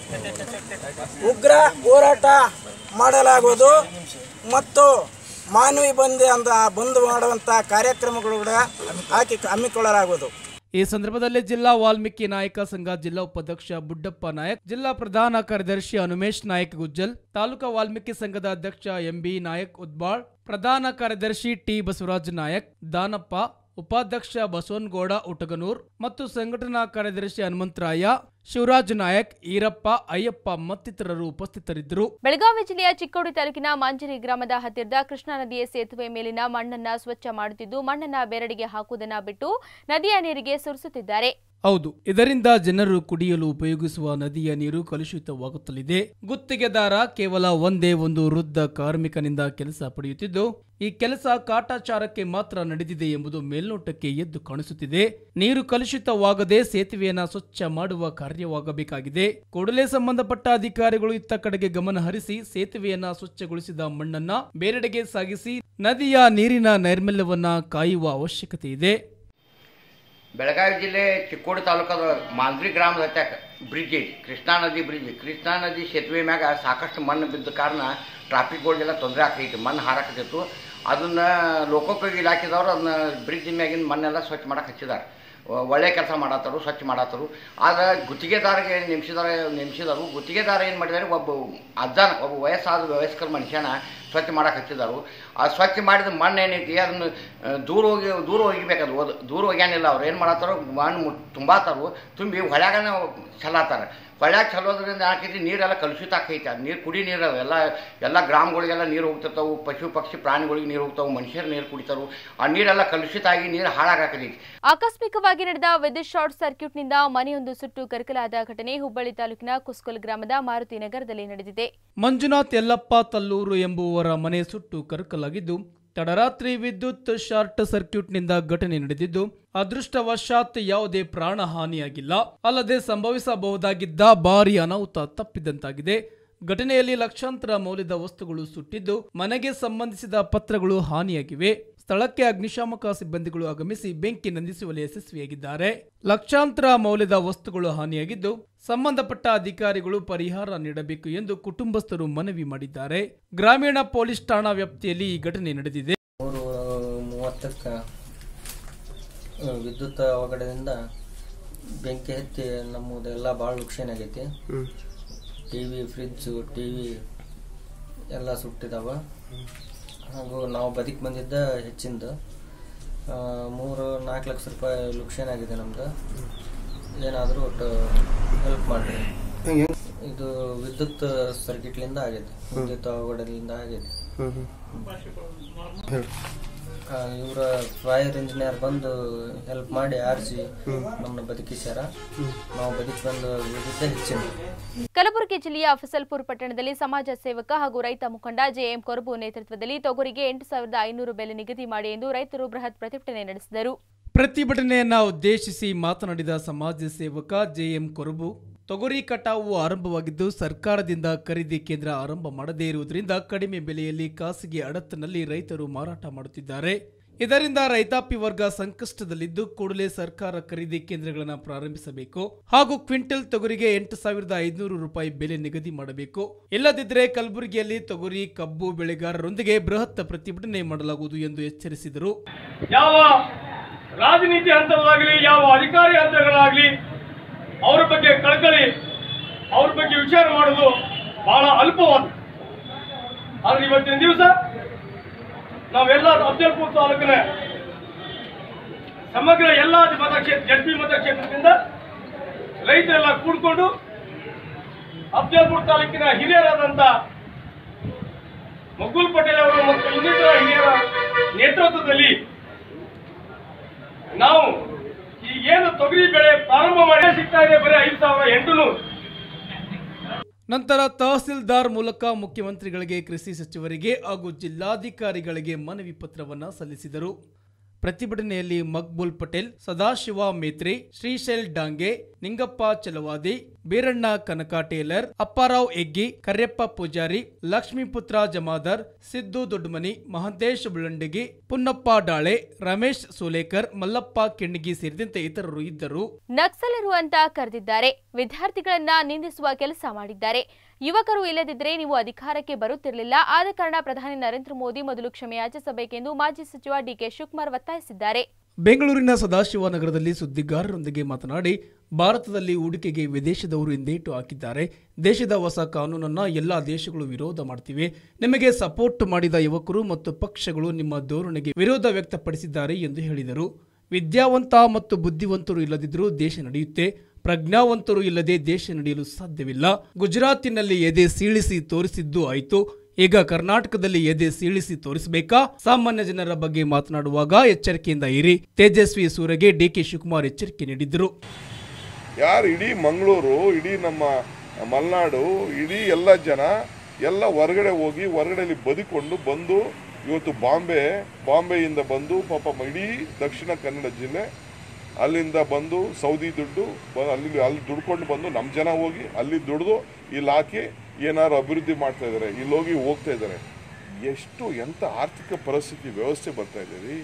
ಉಗ್ರ ಹೋರಾಟ ಮಾಡಲಾಗುವುದು ಮತ್ತು ಮಾನವಿ ಬಂದೆ ಅಂತ ಬಂದು ಮಾಡುವಂಥ ಕಾರ್ಯಕ್ರಮಗಳು ಕೂಡ ಹಾಕಿ ಹಮ್ಮಿಕೊಳ್ಳಲಾಗುವುದು ಈ ಸಂದರ್ಭದಲ್ಲಿ ಜಿಲ್ಲಾ ವಾಲ್ಮೀಕಿ ನಾಯಕ ಸಂಘ ಜಿಲ್ಲಾ ಉಪಾಧ್ಯಕ್ಷ ಬುಡ್ಡಪ್ಪ ನಾಯಕ್ ಜಿಲ್ಲಾ ಪ್ರಧಾನ ಕಾರ್ಯದರ್ಶಿ ಅನುಮೇಶ್ ನಾಯಕ್ ಗುಜ್ಜಲ್ ತಾಲೂಕಾ ವಾಲ್ಮೀಕಿ ಸಂಘದ ಅಧ್ಯಕ್ಷ ಎಂಬಿ ನಾಯಕ್ ಉದ್ಬಾಳ್ ಪ್ರಧಾನ ಕಾರ್ಯದರ್ಶಿ ಟಿ ಬಸವರಾಜ್ ನಾಯಕ್ ದಾನಪ್ಪ ಉಪಾಧ್ಯಕ್ಷ ಬಸವನಗೌಡ ಉಟಗನೂರ್ ಮತ್ತು ಸಂಘಟನಾ ಕಾರ್ಯದರ್ಶಿ ಹನುಮಂತರಾಯ ಶಿವರಾಜ್ ನಾಯಕ್ ಈರಪ್ಪ ಅಯ್ಯಪ್ಪ ಮತ್ತಿತರರು ಉಪಸ್ಥಿತರಿದ್ದರು ಬೆಳಗಾವಿ ಜಿಲ್ಲೆಯ ಚಿಕ್ಕೋಡಿ ತಾಲೂಕಿನ ಮಾಂಜರಿ ಗ್ರಾಮದ ಹತ್ತಿರದ ಕೃಷ್ಣಾ ನದಿಯ ಸೇತುವೆ ಮೇಲಿನ ಮಣ್ಣನ್ನ ಸ್ವಚ್ಛ ಮಾಡುತ್ತಿದ್ದು ಮಣ್ಣನ್ನ ಬೇರೆಡೆಗೆ ಹಾಕುವುದನ್ನ ಬಿಟ್ಟು ನದಿಯ ನೀರಿಗೆ ಸುರಿಸುತ್ತಿದ್ದಾರೆ ಹೌದು ಇದರಿಂದ ಜನರು ಕುಡಿಯಲು ಉಪಯೋಗಿಸುವ ನದಿಯ ನೀರು ಕಲುಷಿತವಾಗುತ್ತಲಿದೆ ಗುತ್ತಿಗೆದಾರ ಕೇವಲ ಒಂದೇ ಒಂದು ವೃದ್ಧ ಕಾರ್ಮಿಕನಿಂದ ಕೆಲಸ ಪಡೆಯುತ್ತಿದ್ದು ಈ ಕೆಲಸ ಕಾಟಾಚಾರಕ್ಕೆ ಮಾತ್ರ ನಡೆದಿದೆ ಎಂಬುದು ಮೇಲ್ನೋಟಕ್ಕೆ ಎದ್ದು ಕಾಣಿಸುತ್ತಿದೆ ನೀರು ಕಲುಷಿತವಾಗದೆ ಸೇತುವೆಯನ್ನ ಸ್ವಚ್ಛ ಮಾಡುವ ಕಾರ್ಯವಾಗಬೇಕಾಗಿದೆ ಕೂಡಲೇ ಸಂಬಂಧಪಟ್ಟ ಅಧಿಕಾರಿಗಳು ಇತ್ತ ಕಡೆಗೆ ಗಮನ ಹರಿಸಿ ಸೇತುವೆಯನ್ನ ಸ್ವಚ್ಛಗೊಳಿಸಿದ ಮಣ್ಣನ್ನ ಬೇರೆಡೆಗೆ ಸಾಗಿಸಿ ನದಿಯ ನೀರಿನ ನೈರ್ಮಲ್ಯವನ್ನ ಕಾಯುವ ಅವಶ್ಯಕತೆ ಇದೆ ಬೆಳಗಾವಿ ಜಿಲ್ಲೆ ಚಿಕ್ಕೋಡಿ ತಾಲೂಕದ ಮಾಂದ್ರಿ ಗ್ರಾಮದ ಹತ್ಯಾಕ ಬ್ರಿಡ್ಜ್ ಐತಿ ಕೃಷ್ಣಾ ನದಿ ಬ್ರಿಡ್ಜ್ ಕೃಷ್ಣಾ ನದಿ ಸೇತುವೆ ಮ್ಯಾಗ ಸಾಕಷ್ಟು ಮಣ್ಣು ಬಿದ್ದ ಕಾರಣ ಟ್ರಾಫಿಕ್ಗಳಿಗೆಲ್ಲ ತೊಂದರೆ ಆಗ್ತೈತಿ ಮಣ್ಣು ಹಾರಾಕತ್ತಿತ್ತು ಅದನ್ನು ಲೋಕೋಪಯೋಗಿ ಇಲಾಖೆದವ್ರು ಅದನ್ನ ಬ್ರಿಡ್ಜ್ ಮ್ಯಾಗಿನ ಮಣ್ಣೆಲ್ಲ ಸ್ವಚ್ಛ ಮಾಡಕ್ಕೆ ಹಚ್ಚಿದ್ದಾರೆ ಒ- ಒಳ್ಳೆ ಕೆಲಸ ಮಾಡತ್ತರು ಸ್ವಚ್ಛ ಮಾಡತ್ತರು ಆದ್ರೆ ಗುತ್ತಿಗೆದಾರಿಗೆ ನೇಮಿಸಿದಾರೆ ನೇಮಿಸಿದರು ಗುತ್ತಿಗೆದಾರ ಏನು ಮಾಡಿದ್ದಾರೆ ಒಬ್ಬ ಅಜ್ಜನ ಒಬ್ಬ ವಯಸ್ಸಾದ ವಯಸ್ಕರ ಮನುಷ್ಯನ ಸ್ವಚ್ಛ ಮಾಡಕ್ಕೆ ಹಚ್ಚಿದಾರು ಆ ಸ್ವಚ್ಛ ಮಾಡಿದ ಮಣ್ಣು ಏನೈತಿ ಅದನ್ನು ಆ, ದೂರ ಹೋಗಿ ದೂರ ಒಗಿಬೇಕು ಅದು ಓದ್- ದೂರ ಒಗ್ಯಾನಿಲ್ಲ ಅವ್ರು ಏನು ಮಾಡತ್ತಾರೋ ಮಣ್ಣು ಮು- ತುಂಬಾತಾರು ತುಂಬಿ ಹೊಳ್ಯಾಗನ ಚೆಲ್ಲತ್ತಾರ ಹೊಳ್ಯಾಗ ಚೆಲ್ಲೋದ್ರಿಂದ ಏನಾಕೈತಿ ನೀರೆಲ್ಲ ಕಲುಷಿತ ಆಕೈತಿ ಅದು ನೀರು ಕುಡಿ ನೀರು ಎಲ್ಲ ಎಲ್ಲ ಗ್ರಾಮಗಳಿಗೆಲ್ಲ ನೀರು ಹೋಗ್ತಿರ್ತಾವು ಪಶು ಪಕ್ಷಿ ಪ್ರಾಣಿಗಳಿಗೆ ನೀರು ಹೋಗ್ತಾವು ಮನುಷ್ಯರು ನೀರು ಕುಡಿತಾರು ಆ ನೀರೆಲ್ಲ ಕಲುಷಿತ ಆಗಿ ನೀರು ಹಾಳಾಗತೈತಿ ಆಕಸ್ಮಿಕವಾಗಿ ನಡೆದ ವಿದ್ಯುತ್ ಶಾರ್ಟ್ ಸರ್ಕ್ಯೂಟ್ನಿಂದ ಮನೆಯೊಂದು ಸುಟ್ಟು ಕರಕಲಾದ ಘಟನೆ ಹುಬ್ಬಳ್ಳಿ ತಾಲೂಕಿನ ಕುಸ್ಕಲ್ ಗ್ರಾಮದ ಮಾರುತಿ ನಗರದಲ್ಲಿ ನಡೆದಿದೆ ಮಂಜುನಾಥ್ ಯಲ್ಲಪ್ಪ ತಲ್ಲೂರು ಎಂಬುವರ ಮನೆ ಸುಟ್ಟು ಕರಕಲಾಗಿದ್ದು ತಡರಾತ್ರಿ ವಿದ್ಯುತ್ ಶಾರ್ಟ್ ಸರ್ಕ್ಯೂಟ್ನಿಂದ ಘಟನೆ ನಡೆದಿದ್ದು ಅದೃಷ್ಟವಶಾತ್ ಯಾವುದೇ ಪ್ರಾಣ ಹಾನಿಯಾಗಿಲ್ಲ ಅಲ್ಲದೆ ಸಂಭವಿಸಬಹುದಾಗಿದ್ದ ಭಾರಿ ಅನಾಹುತ ತಪ್ಪಿದಂತಾಗಿದೆ ಘಟನೆಯಲ್ಲಿ ಲಕ್ಷಾಂತರ ಮೌಲ್ಯದ ವಸ್ತುಗಳು ಸುಟ್ಟಿದ್ದು ಮನೆಗೆ ಸಂಬಂಧಿಸಿದ ಪತ್ರಗಳು ಹಾನಿಯಾಗಿವೆ ಸ್ಥಳಕ್ಕೆ ಅಗ್ನಿಶಾಮಕ ಸಿಬ್ಬಂದಿಗಳು ಆಗಮಿಸಿ ಬೆಂಕಿ ನಂದಿಸುವಲ್ಲಿ ಯಶಸ್ವಿಯಾಗಿದ್ದಾರೆ ಲಕ್ಷಾಂತರ ಮೌಲ್ಯದ ವಸ್ತುಗಳು ಹಾನಿಯಾಗಿದ್ದು ಸಂಬಂಧಪಟ್ಟ ಅಧಿಕಾರಿಗಳು ಪರಿಹಾರ ನೀಡಬೇಕು ಎಂದು ಕುಟುಂಬಸ್ಥರು ಮನವಿ ಮಾಡಿದ್ದಾರೆ ಗ್ರಾಮೀಣ ಪೊಲೀಸ್ ಠಾಣಾ ವ್ಯಾಪ್ತಿಯಲ್ಲಿ ಈ ಘಟನೆ ನಡೆದಿದೆ ಮೂರು ಮೂವತ್ತಕ್ಕೆ ವಿದ್ಯುತ್ ಅವಘಡದಿಂದ ಬೆಂಕಿ ಹತ್ತಿ ನಮ್ಮದೆಲ್ಲ ಭಾಳ ನುಕ್ಸಾನ್ ಆಗೈತಿ T V fridge T V ಎಲ್ಲ ಸುಟ್ಟಿದಾವ ಹಾಗೂ ನಾವು ಬದುಕಿ ಬಂದಿದ್ದ ಹೆಚ್ಚಿಂದ ಆ, ಮೂರು ನಾಲ್ಕು ಲಕ್ಷ ರೂಪಾಯಿ ಲುಕ್ಷನ್ ಆಗಿದೆ ನಮ್ದು ಏನಾದರೂ ಒಟ್ಟು ಹೆಲ್ಪ್ ಮಾಡಿರಿ ಇದು ವಿದ್ಯುತ್ ಸರ್ಕಿಟ್ಲಿಂದ ಆಗೈತೆ ವಿದ್ಯುತ್ ಅವಘಡದಿಂದ ಆಗೈತೆ ಇವರ ಫೈರ್ ಇಂಜಿನಿಯರ್ ಬಂದು ಹೆಲ್ಪ್ ಮಾಡಿ ಆರಿಸಿ ನಮ್ಮನ್ನ ಬದುಕಿಸ್ಯಾರ ನಾವು ಬದುಕಿ ಬಂದು ಉಳಿದಿದ್ದೆ ಹೆಚ್ಚಿನ ಕಲಬುರಗಿ ಜಿಲ್ಲೆಯ ಫಸಲ್ಪುರ್ ಪಟ್ಟಣದಲ್ಲಿ ಸಮಾಜ ಸೇವಕ ಹಾಗೂ ರೈತ ಮುಖಂಡ ಜೆಎಂ ಕೊರಬು ನೇತೃತ್ವದಲ್ಲಿ ತೊಗರಿಗೆ ಎಂಟು ಸಾವಿರದ ಐನೂರು ಬೆಲೆ ನಿಗದಿ ಮಾಡಿ ಎಂದು ರೈತರು ಬೃಹತ್ ಪ್ರತಿಭಟನೆ ನಡೆಸಿದರು ಪ್ರತಿಭಟನೆಯನ್ನ ಉದ್ದೇಶಿಸಿ ಮಾತನಾಡಿದ ಸಮಾಜ ಸೇವಕ ಜೆಎಂ ಕೊರಬು ತೊಗರಿ ಕಟಾವು ಆರಂಭವಾಗಿದ್ದು ಸರ್ಕಾರದಿಂದ ಖರೀದಿ ಕೇಂದ್ರ ಆರಂಭ ಮಾಡದೇ ಇರುವುದರಿಂದ ಕಡಿಮೆ ಬೆಲೆಯಲ್ಲಿ ಖಾಸಗಿ ಅಡತ್ತಿನಲ್ಲಿ ರೈತರು ಮಾರಾಟ ಮಾಡುತ್ತಿದ್ದಾರೆ ಇದರಿಂದ ರೈತಾಪಿ ವರ್ಗ ಸಂಕಷ್ಟದಲ್ಲಿದ್ದು ಕೂಡಲೇ ಸರ್ಕಾರ ಖರೀದಿ ಕೇಂದ್ರಗಳನ್ನು ಪ್ರಾರಂಭಿಸಬೇಕು ಹಾಗೂ ಕ್ವಿಂಟಲ್ ತೊಗರಿಗೆ ಎಂಟು ಸಾವಿರದ ಐದುನೂರು ರೂಪಾಯಿ ಬೆಲೆ ನಿಗದಿ ಮಾಡಬೇಕು ಇಲ್ಲದಿದ್ದರೆ ಕಲಬುರಗಿಯಲ್ಲಿ ತೊಗರಿ ಕಬ್ಬು ಬೆಳೆಗಾರರೊಂದಿಗೆ ಬೃಹತ್ ಪ್ರತಿಭಟನೆ ಮಾಡಲಾಗುವುದು ಎಂದು ಎಚ್ಚರಿಸಿದರು ಯಾವ ರಾಜನೀತಿ ಹಂತಗಳಾಗಲಿ ಯಾವ ಅಧಿಕಾರಿ ಹಂತಗಳಾಗಲಿ ಅವ್ರ ಬಗ್ಗೆ ಕಳಕಳಿ ಅವ್ರ ಬಗ್ಗೆ ವಿಚಾರ ಮಾಡೋದು ಬಹಳ ಅಲ್ಪವಾದ ಆದ್ರೆ ಇವತ್ತಿನ ದಿವಸ ನಾವೆಲ್ಲ ಅಫ್ಜಲ್ಪುರ್ ತಾಲೂಕಿನ ಸಮಗ್ರ ಎಲ್ಲ ಮತಕ್ಷೇತ್ರ ಜಡ್ಪಿ ಮತಕ್ಷೇತ್ರದಿಂದ ರೈತರೆಲ್ಲ ಕೂಡ್ಕೊಂಡು ಅಫ್ಜಲ್ಪುರ್ ತಾಲೂಕಿನ ಹಿರಿಯರಾದಂತ ಮಗ್ಗುಲ್ ಪಟೇಲ್ ಅವರು ಮತ್ತು ಇನ್ನಿತರ ಹಿರಿಯರ ನೇತೃತ್ವದಲ್ಲಿ ನಾವು ಈ ಏನು ತೊಗರಿ ಬೆಳೆ ಪ್ರಾರಂಭ ಮಾಡಿ ಸಿಗ್ತಾ ಇದೆ ಬರೀ ಐದು ಸಾವಿರ ಎಂಟುನೂರು ನಂತರ ತಹಸೀಲ್ದಾರ್ ಮೂಲಕ ಮುಖ್ಯಮಂತ್ರಿಗಳಿಗೆ ಕೃಷಿ ಸಚಿವರಿಗೆ ಹಾಗೂ ಜಿಲ್ಲಾಧಿಕಾರಿಗಳಿಗೆ ಮನವಿ ಪತ್ರವನ್ನ ಸಲ್ಲಿಸಿದರು ಪ್ರತಿಭಟನೆಯಲ್ಲಿ ಮಕ್ಬುಲ್ ಪಟೇಲ್ ಸದಾಶಿವ ಮೇತ್ರೆ ಶ್ರೀಶೈಲ್ ಡಾಂಗೆ ನಿಂಗಪ್ಪ ಚಲವಾದಿ ಬೀರಣ್ಣ ಕನಕ ಟೇಲರ್ ಅಪ್ಪಾರಾವ್ ಎಗ್ಗಿ ಕರ್ಯಪ್ಪ ಪೂಜಾರಿ ಲಕ್ಷ್ಮೀಪುತ್ರ ಜಮಾದರ್ ಸಿದ್ದು ದೊಡ್ಡಮನಿ ಮಹಂತೇಶ್ ಬುಳಂಡಗಿ ಪುನ್ನಪ್ಪ ಡಾಳೆ ರಮೇಶ್ ಸೋಲೇಕರ್ ಮಲ್ಲಪ್ಪ ಕೆಣ್ಣಗಿ ಸೇರಿದಂತೆ ಇತರರು ಇದ್ದರು ನಕ್ಸಲರು ಅಂತ ಕರೆದಿದ್ದಾರೆ ವಿದ್ಯಾರ್ಥಿಗಳನ್ನ ನಿಂದಿಸುವ ಕೆಲಸ ಮಾಡಿದ್ದಾರೆ ಯುವಕರು ಇಲ್ಲದಿದ್ದರೆ ನೀವು ಅಧಿಕಾರಕ್ಕೆ ಬರುತ್ತಿರಲಿಲ್ಲ ಆದ ಕಾರಣ ಪ್ರಧಾನಿ ನರೇಂದ್ರ ಮೋದಿ ಮೊದಲು ಕ್ಷಮೆಯಾಚಿಸಬೇಕೆಂದು ಮಾಜಿ ಸಚಿವ ಡಿಕೆ ಶಿವಕುಮಾರ್ ಒತ್ತಾಯಿಸಿದ್ದಾರೆ ಬೆಂಗಳೂರಿನ ಸದಾಶಿವನಗರದಲ್ಲಿ ಸುದ್ದಿಗಾರರೊಂದಿಗೆ ಮಾತನಾಡಿ ಭಾರತದಲ್ಲಿ ಹೂಡಿಕೆಗೆ ವಿದೇಶದವರು ಹಿಂದೇಟು ಹಾಕಿದ್ದಾರೆ ದೇಶದ ಹೊಸ ಕಾನೂನನ್ನ ಎಲ್ಲಾ ದೇಶಗಳು ವಿರೋಧ ಮಾಡ್ತಿವೆ ನಿಮಗೆ ಸಪೋರ್ಟ್ ಮಾಡಿದ ಯುವಕರು ಮತ್ತು ಪಕ್ಷಗಳು ನಿಮ್ಮ ಧೋರಣೆಗೆ ವಿರೋಧ ವ್ಯಕ್ತಪಡಿಸಿದ್ದಾರೆ ಎಂದು ಹೇಳಿದರು ವಿದ್ಯಾವಂತ ಮತ್ತು ಬುದ್ಧಿವಂತರು ಇಲ್ಲದಿದ್ದರೂ ದೇಶ ನಡೆಯುತ್ತೆ ಪ್ರಜ್ಞಾವಂತರು ಇಲ್ಲದೆ ದೇಶ ನಡೆಯಲು ಸಾಧ್ಯವಿಲ್ಲ ಗುಜರಾತಿನಲ್ಲಿ ಎದೆ ಸೀಳಿಸಿ ತೋರಿಸಿದ್ದು ಆಯಿತು ಈಗ ಕರ್ನಾಟಕದಲ್ಲಿ ಎದೆ ಸೀಳಿಸಿ ತೋರಿಸಬೇಕಾ ಸಾಮಾನ್ಯ ಜನರ ಬಗ್ಗೆ ಮಾತನಾಡುವಾಗ ಎಚ್ಚರಿಕೆಯಿಂದ ಇರಿ ತೇಜಸ್ವಿ ಸೂರ್ಯಗೆ ಡಿಕೆ ಶಿವಕುಮಾರ್ ಎಚ್ಚರಿಕೆ ನೀಡಿದ್ರು ಯಾರು ಇಡೀ ಮಂಗಳೂರು ಇಡೀ ನಮ್ಮ ಮಲೆನಾಡು ಇಡೀ ಎಲ್ಲ ಜನ ಎಲ್ಲ ಹೊರಗಡೆ ಹೋಗಿ ಹೊರಗಡೆಯಲ್ಲಿ ಬದುಕೊಂಡು ಬಂದು ಇವತ್ತು ಬಾಂಬೆ ಬಾಂಬೆಯಿಂದ ಬಂದು ಪಾಪ ಮ- ಇಡೀ ದಕ್ಷಿಣ ಕನ್ನಡ ಜಿಲ್ಲೆ ಅಲ್ಲಿಂದ ಬಂದು ಸೌದಿ ದುಡ್ಡು ಬ- ಅಲ್ಲಿ ಅಲ್ಲಿ ದುಡ್ಕೊಂಡು ಬಂದು ನಮ್ಮ ಜನ ಹೋಗಿ ಅಲ್ಲಿ ದುಡ್ದು ಇಲ್ಲಿ ಹಾಕಿ ಏನಾದ್ರು ಅಭಿವೃದ್ಧಿ ಮಾಡ್ತಾ ಇದ್ದಾರೆ ಇಲ್ಲಿ ಹೋಗಿ ಹೋಗ್ತಾ ಇದ್ದಾರೆ ಎಷ್ಟು ಎಂಥ ಆರ್ಥಿಕ ಪರಿಸ್ಥಿತಿ ವ್ಯವಸ್ಥೆ ಬರ್ತಾ ಇದೆ ರೀ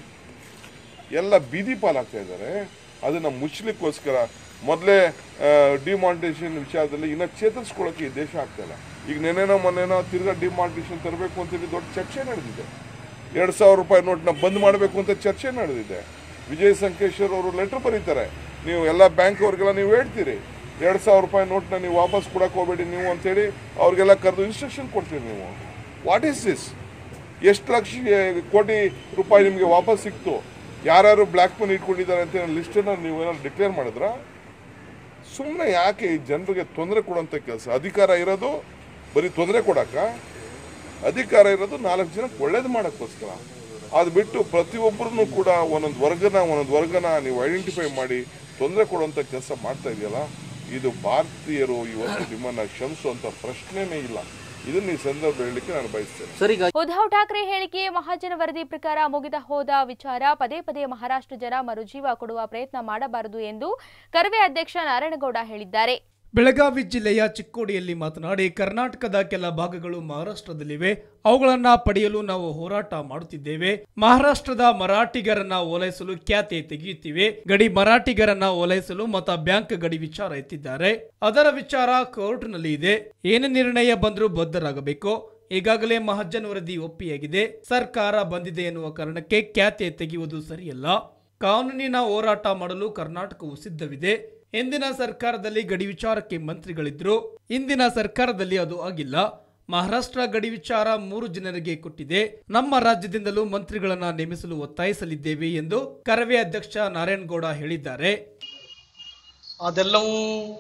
ಎಲ್ಲ ಬೀದಿ ಪಾಲಾಗ್ತಾ ಇದ್ದಾರೆ ಅದನ್ನು ಮುಚ್ಚಲಿಕ್ಕೋಸ್ಕರ ಮೊದಲೇ ಡಿಮಾನಿಟೇಷನ್ ವಿಚಾರದಲ್ಲಿ ಇನ್ನು ಚೇತರಿಸ್ಕೊಳ್ಳೋಕೆ ಈ ದೇಶ ಆಗ್ತಾ ಇಲ್ಲ ಈಗ ನೆನೆನೋ ಮೊನ್ನೆನೋ ತಿರ್ಗಾ ಡಿಮಾನಿಟೇಷನ್ ತರಬೇಕು ಅಂತೇಳಿ ದೊಡ್ಡ ಚರ್ಚೆ ನಡೆದಿದೆ ಎರಡು ಸಾವಿರ ರೂಪಾಯಿ ನೋಟ್ನ ಬಂದ್ ಮಾಡಬೇಕು ಅಂತ ಚರ್ಚೆ ನಡೆದಿದೆ ವಿಜಯ್ ಸಂಕೇಶ್ವರ್ ಅವರು ಲೆಟರ್ ಬರೀತಾರೆ ನೀವು ಎಲ್ಲ ಬ್ಯಾಂಕ್ ಅವ್ರಿಗೆಲ್ಲ ನೀವು ಹೇಳ್ತೀರಿ ಎರಡು ಸಾವಿರ ರೂಪಾಯಿ ನೋಟ್ನ ನೀವು ವಾಪಸ್ ಕೊಡಕ್ಕೆ ಹೋಗಬೇಡಿ ನೀವು ಅಂತೇಳಿ ಅವ್ರಿಗೆಲ್ಲ ಕರೆದು ಇನ್ಸ್ಟ್ರಕ್ಷನ್ ಕೊಡ್ತೀರಿ ನೀವು ವಾಟ್ ಈಸ್ ದಿಸ್ ಎಷ್ಟು ಲಕ್ಷ ಕೋಟಿ ರೂಪಾಯಿ ನಿಮಗೆ ವಾಪಸ್ ಸಿಕ್ತು ಯಾರ್ಯಾರು ಬ್ಲ್ಯಾಕ್ ಮನಿ ಇಟ್ಕೊಂಡಿದ್ದಾರೆ ಅಂತ ಲಿಸ್ಟನ್ನು ನೀವು ಏನಾದ್ರು ಡಿಕ್ಲೇರ್ ಮಾಡಿದ್ರಾ ಸುಮ್ಮನೆ ಯಾಕೆ ಈ ಜನರಿಗೆ ತೊಂದರೆ ಕೊಡುವಂಥ ಕೆಲಸ ಅಧಿಕಾರ ಇರೋದು ಬರೀ ತೊಂದರೆ ಕೊಡಕ್ಕ ಅಧಿಕಾರ ಇರೋದು ನಾಲ್ಕು ಜನಕ್ಕೆ ಒಳ್ಳೇದು ಮಾಡೋಕ್ಕೋಸ್ಕರ ಅದು ಬಿಟ್ಟು ಪ್ರತಿಯೊಬ್ಬರನ್ನು ಕೂಡ ಒಂದೊಂದು ವರ್ಗನ ಒಂದೊಂದು ವರ್ಗನ ನೀವು ಐಡೆಂಟಿಫೈ ಮಾಡಿ ತೊಂದರೆ ಕೊಡುವಂಥ ಕೆಲಸ ಮಾಡ್ತಾ ಇದೆಯಲ್ಲ ಇದು ಭಾರತೀಯರು ಇವತ್ತು ನಿಮ್ಮನ್ನು ಕ್ಷಮಿಸುವಂಥ ಪ್ರಶ್ನೆನೇ ಇಲ್ಲ ಇದನ್ನ ಈ ಸಂದರ್ಭ ಹೇಳಲಿಕ್ಕೆ ನಾನು ಬಯಸ್ತೇನೆ ಉದ್ಧವ್ ಠಾಕ್ರೆ ಹೇಳಿಕೆ ಮಹಾಜನ ವರದಿ ಪ್ರಕಾರ ಮುಗಿದ ಹೋದ ವಿಚಾರ ಪದೇ ಪದೇ ಮಹಾರಾಷ್ಟ್ರ ಜನ ಮರುಜೀವ ಕೊಡುವ ಪ್ರಯತ್ನ ಮಾಡಬಾರದು ಎಂದು ಕರವೇ ಅಧ್ಯಕ್ಷ ನಾರಾಯಣಗೌಡ ಹೇಳಿದ್ದಾರೆ ಬೆಳಗಾವಿ ಜಿಲ್ಲೆಯ ಚಿಕ್ಕೋಡಿಯಲ್ಲಿ ಮಾತನಾಡಿ ಕರ್ನಾಟಕದ ಕೆಲ ಭಾಗಗಳು ಮಹಾರಾಷ್ಟ್ರದಲ್ಲಿವೆ ಅವುಗಳನ್ನ ಪಡೆಯಲು ನಾವು ಹೋರಾಟ ಮಾಡುತ್ತಿದ್ದೇವೆ ಮಹಾರಾಷ್ಟ್ರದ ಮರಾಠಿಗರನ್ನ ಓಲೈಸಲು ಖ್ಯಾತೆ ತೆಗೆಯುತ್ತಿವೆ ಗಡಿ ಮರಾಠಿಗರನ್ನ ಓಲೈಸಲು ಮತ ಬ್ಯಾಂಕ್ ಗಡಿ ವಿಚಾರ ಎತ್ತಿದ್ದಾರೆ ಅದರ ವಿಚಾರ ಕೋರ್ಟ್ನಲ್ಲಿ ಇದೆ ಏನು ನಿರ್ಣಯ ಬಂದರೂ ಬದ್ಧರಾಗಬೇಕು ಈಗಾಗಲೇ ಮಹಜ್ಜನ್ ವರದಿ ಒಪ್ಪಿಯಾಗಿದೆ ಸರ್ಕಾರ ಬಂದಿದೆ ಎನ್ನುವ ಕಾರಣಕ್ಕೆ ಖ್ಯಾತೆ ತೆಗೆಯುವುದು ಸರಿಯಲ್ಲ ಕಾನೂನಿನ ಹೋರಾಟ ಮಾಡಲು ಕರ್ನಾಟಕವು ಸಿದ್ಧವಿದೆ ಎಂದಿನ ಸರ್ಕಾರದಲ್ಲಿ ಗಡಿ ವಿಚಾರಕ್ಕೆ ಮಂತ್ರಿಗಳಿದ್ರು ಇಂದಿನ ಸರ್ಕಾರದಲ್ಲಿ ಅದು ಆಗಿಲ್ಲ ಮಹಾರಾಷ್ಟ್ರ ಗಡಿ ವಿಚಾರ ಮೂರು ಜನರಿಗೆ ಕೊಟ್ಟಿದೆ ನಮ್ಮ ರಾಜ್ಯದಿಂದಲೂ ಮಂತ್ರಿಗಳನ್ನ ನೇಮಿಸಲು ಒತ್ತಾಯಿಸಲಿದ್ದೇವೆ ಎಂದು ಕರವೇ ಅಧ್ಯಕ್ಷ ನಾರಾಯಣಗೌಡ ಹೇಳಿದ್ದಾರೆ ಅದೆಲ್ಲವೂ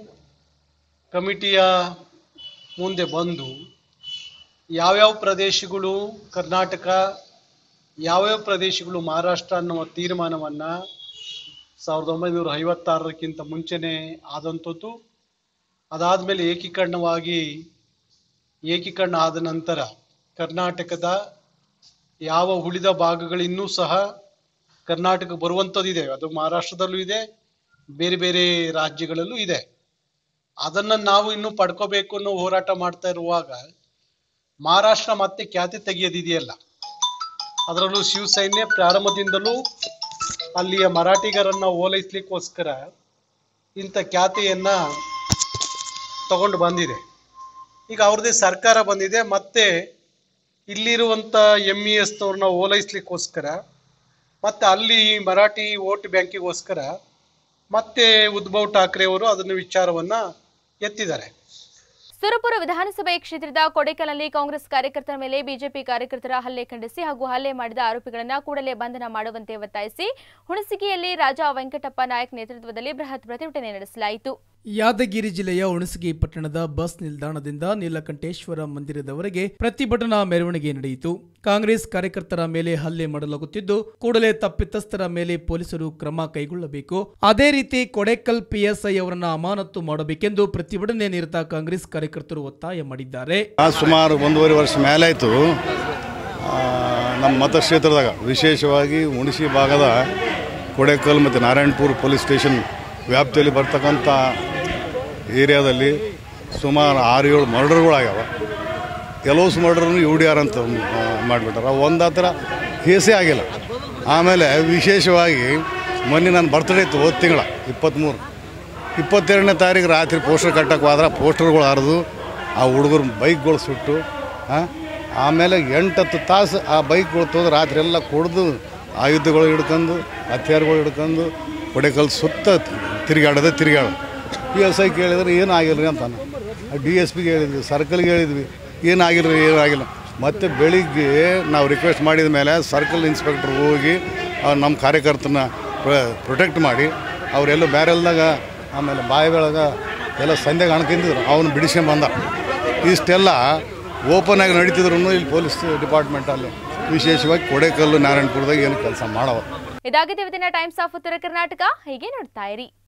ಕಮಿಟಿಯ ಮುಂದೆ ಬಂದು ಯಾವ್ಯಾವ ಪ್ರದೇಶಗಳು ಕರ್ನಾಟಕ ಯಾವ್ಯಾವ ಪ್ರದೇಶಗಳು ಮಹಾರಾಷ್ಟ್ರ ಅನ್ನುವ ತೀರ್ಮಾನವನ್ನು ಸಾವಿರದ ಒಂಬೈನೂರ ಐವತ್ತಾರಕ್ಕಿಂತ ಮುಂಚೆನೇ ಆದಂಥದ್ದು ಅದಾದಮೇಲೆ ಏಕೀಕರಣವಾಗಿ ಏಕೀಕರಣ ಆದ ನಂತರ ಕರ್ನಾಟಕದ ಯಾವ ಉಳಿದ ಭಾಗಗಳಿನ್ನೂ ಸಹ ಕರ್ನಾಟಕ ಬರುವಂಥದ್ದಿದೆ ಅದು ಮಹಾರಾಷ್ಟ್ರದಲ್ಲೂ ಇದೆ ಬೇರೆ ಬೇರೆ ರಾಜ್ಯಗಳಲ್ಲೂ ಇದೆ ಅದನ್ನು ನಾವು ಇನ್ನು ಪಡ್ಕೋಬೇಕು ಅನ್ನೋ ಹೋರಾಟ ಮಾಡ್ತಾ ಇರುವಾಗ ಮಹಾರಾಷ್ಟ್ರ ಮತ್ತೆ ಖ್ಯಾತಿ ತೆಗೆಯೋದಿದೆಯಲ್ಲ ಅದರಲ್ಲೂ ಶಿವಸೈನ್ಯ ಪ್ರಾರಂಭದಿಂದಲೂ ಅಲ್ಲಿಯ ಮರಾಠಿಗರನ್ನ ಓಲೈಸ್ಲಿಕ್ಕೋಸ್ಕರ ಇಂಥ ಖ್ಯಾತಿಯನ್ನ ತಗೊಂಡು ಬಂದಿದೆ ಈಗ ಅವ್ರದ್ದೇ ಸರ್ಕಾರ ಬಂದಿದೆ ಮತ್ತೆ ಇಲ್ಲಿರುವಂಥ ಎಮ್ ಇ ಎಸ್ನವ್ರನ್ನ ಓಲೈಸ್ಲಿಕ್ಕೋಸ್ಕರ ಮತ್ತೆ ಅಲ್ಲಿ ಮರಾಠಿ ವೋಟ್ ಬ್ಯಾಂಕಿಗೋಸ್ಕರ ಮತ್ತೆ ಉದ್ಧವ್ ಠಾಕ್ರೆ ಅವರು ಅದನ್ನು ವಿಚಾರವನ್ನ ಎತ್ತಿದ್ದಾರೆ ಸುರಪುರ ವಿಧಾನಸಭೆ ಕ್ಷೇತ್ರದ ಕೊಡೇಕಲ್ನಲ್ಲಿ ಕಾಂಗ್ರೆಸ್ ಕಾರ್ಯಕರ್ತರ ಮೇಲೆ ಬಿಜೆಪಿ ಕಾರ್ಯಕರ್ತರ ಹಲ್ಲೆ ಖಂಡಿಸಿ ಹಾಗೂ ಹಲ್ಲೆ ಮಾಡಿದ ಆರೋಪಿಗಳನ್ನು ಕೂಡಲೇ ಬಂಧನ ಮಾಡುವಂತೆ ಒತ್ತಾಯಿಸಿ ಹುಣಸಗಿಯಲ್ಲಿ ರಾಜಾ ವೆಂಕಟಪ್ಪ ನಾಯಕ್ ನೇತೃತ್ವದಲ್ಲಿ ಬೃಹತ್ ಪ್ರತಿಭಟನೆ ನಡೆಸಲಾಯಿತು ಯಾದಗಿರಿ ಜಿಲ್ಲೆಯ ಹುಣಸಗಿ ಪಟ್ಟಣದ ಬಸ್ ನಿಲ್ದಾಣದಿಂದ ನೀಲಕಂಠೇಶ್ವರ ಮಂದಿರದವರೆಗೆ ಪ್ರತಿಭಟನಾ ಮೆರವಣಿಗೆ ನಡೆಯಿತು ಕಾಂಗ್ರೆಸ್ ಕಾರ್ಯಕರ್ತರ ಮೇಲೆ ಹಲ್ಲೆ ಮಾಡಲಾಗುತ್ತಿದ್ದು ಕೂಡಲೇ ತಪ್ಪಿತಸ್ಥರ ಮೇಲೆ ಪೊಲೀಸರು ಕ್ರಮ ಕೈಗೊಳ್ಳಬೇಕು ಅದೇ ರೀತಿ ಕೊಡೇಕಲ್ ಪಿಎಸ್ಐ ಅವರನ್ನ ಅಮಾನತು ಮಾಡಬೇಕೆಂದು ಪ್ರತಿಭಟನೆ ನಿರತ ಕಾಂಗ್ರೆಸ್ ಕಾರ್ಯಕರ್ತರು ಒತ್ತಾಯ ಮಾಡಿದ್ದಾರೆ ಸುಮಾರು ಒಂದೂವರೆ ವರ್ಷ ಮೇಲಾಯಿತು ನಮ್ಮ ಮತಕ್ಷೇತ್ರದಾಗ ವಿಶೇಷವಾಗಿ ಹುಣಸಿ ಭಾಗದ ಕೊಡೇಕಲ್ ಮತ್ತು ನಾರಾಯಣಪುರ ಪೊಲೀಸ್ ಸ್ಟೇಷನ್ ವ್ಯಾಪ್ತಿಯಲ್ಲಿ ಬರ್ತಕ್ಕಂಥ ಏರಿಯಾದಲ್ಲಿ ಸುಮಾರು ಆರು ಏಳು ಮರ್ಡರ್ಗಳಾಗ್ಯಾವ ಕೆಲವು ಮರ್ಡರ್ನು ಯು ಡಿ ಆರ್ ಅಂತ ಮಾಡಿಬಿಟ್ಟಾರ ಒಂದು ಹತ್ರ ಕೇಸೇ ಆಗಿಲ್ಲ ಆಮೇಲೆ ವಿಶೇಷವಾಗಿ ಮೊನ್ನೆ ನನ್ನ ಬರ್ತಡೇ ಇತ್ತು ಹೋದ ತಿಂಗಳ ಇಪ್ಪತ್ತ್ಮೂರು ಇಪ್ಪತ್ತೆರಡನೇ ತಾರೀಕು ರಾತ್ರಿ ಪೋಸ್ಟರ್ ಕಟ್ಟಕ್ಕೆ ಹೋದ್ರೆ ಪೋಸ್ಟರ್ಗಳು ಹರಿದು ಆ ಹುಡುಗರು ಬೈಕ್ಗಳು ಸುಟ್ಟು ಆ, ಆಮೇಲೆ ಎಂಟತ್ತು ತಾಸು ಆ ಬೈಕ್ಗಳು ತೊಂದು ರಾತ್ರಿ ಎಲ್ಲ ಕುಡ್ದು ಆಯುಧಗಳು ಹಿಡ್ಕೊಂಡು ಹತ್ಯಾರಗಳು ಹಿಡ್ಕೊಂಡು ಕೊಡೆಕಲ್ ಸುತ್ತ ತಿರುಗಾಡೋದೇ ತಿರುಗಾಡೋದು ಪಿ ಎಸ್ ಐ ಕೇಳಿದ್ರೆ ಏನು ಆಗಿಲ್ಲ ರೀ ಅಂತಾನೆ ಡಿ ಎಸ್ ಪಿಗೆ ಹೇಳಿದ್ವಿ ಸರ್ಕಲ್ಗೆ ಹೇಳಿದ್ವಿ ಏನಾಗಿಲ್ಲ ರೀ ಏನಾಗಿಲ್ಲ ಮತ್ತು ಬೆಳಿಗ್ಗೆ ನಾವು ರಿಕ್ವೆಸ್ಟ್ ಮಾಡಿದ ಮೇಲೆ ಸರ್ಕಲ್ ಇನ್ಸ್ಪೆಕ್ಟರ್ ಹೋಗಿ ಆ, ನಮ್ಮ ಕಾರ್ಯಕರ್ತನ ಪ್ರೊಟೆಕ್ಟ್ ಮಾಡಿ ಅವರೆಲ್ಲ ಬ್ಯಾರೆಲ್ದಾಗ ಆಮೇಲೆ ಬಾಯಿ ಬೆಳಗ ಎಲ್ಲ ಸಂಧ್ಯಾಗ ಅಣ್ಕೊಂಡಿದ್ರು ಅವನು ಬಿಡಿಸ್ಕೊಂಡ್ ಬಂದ ಇಷ್ಟೆಲ್ಲ ಓಪನ್ ಆಗಿ ನಡೀತಿದ್ರು ಇಲ್ಲಿ ಪೊಲೀಸ್ ಡಿಪಾರ್ಟ್ಮೆಂಟಲ್ಲಿ ವಿಶೇಷವಾಗಿ ಕೊಡೇಕಲ್ಲು ನಾರಾಯಣಪುರದಾಗ ಏನು ಕೆಲಸ ಮಾಡವ ಇದಾಗಿದೆ ಇವತ್ತಿನ ಟೈಮ್ಸ್ ಆಫ್ ಉತ್ತರ ಕರ್ನಾಟಕ ಹೀಗೆ ನೋಡ್ತಾ ಇರಿ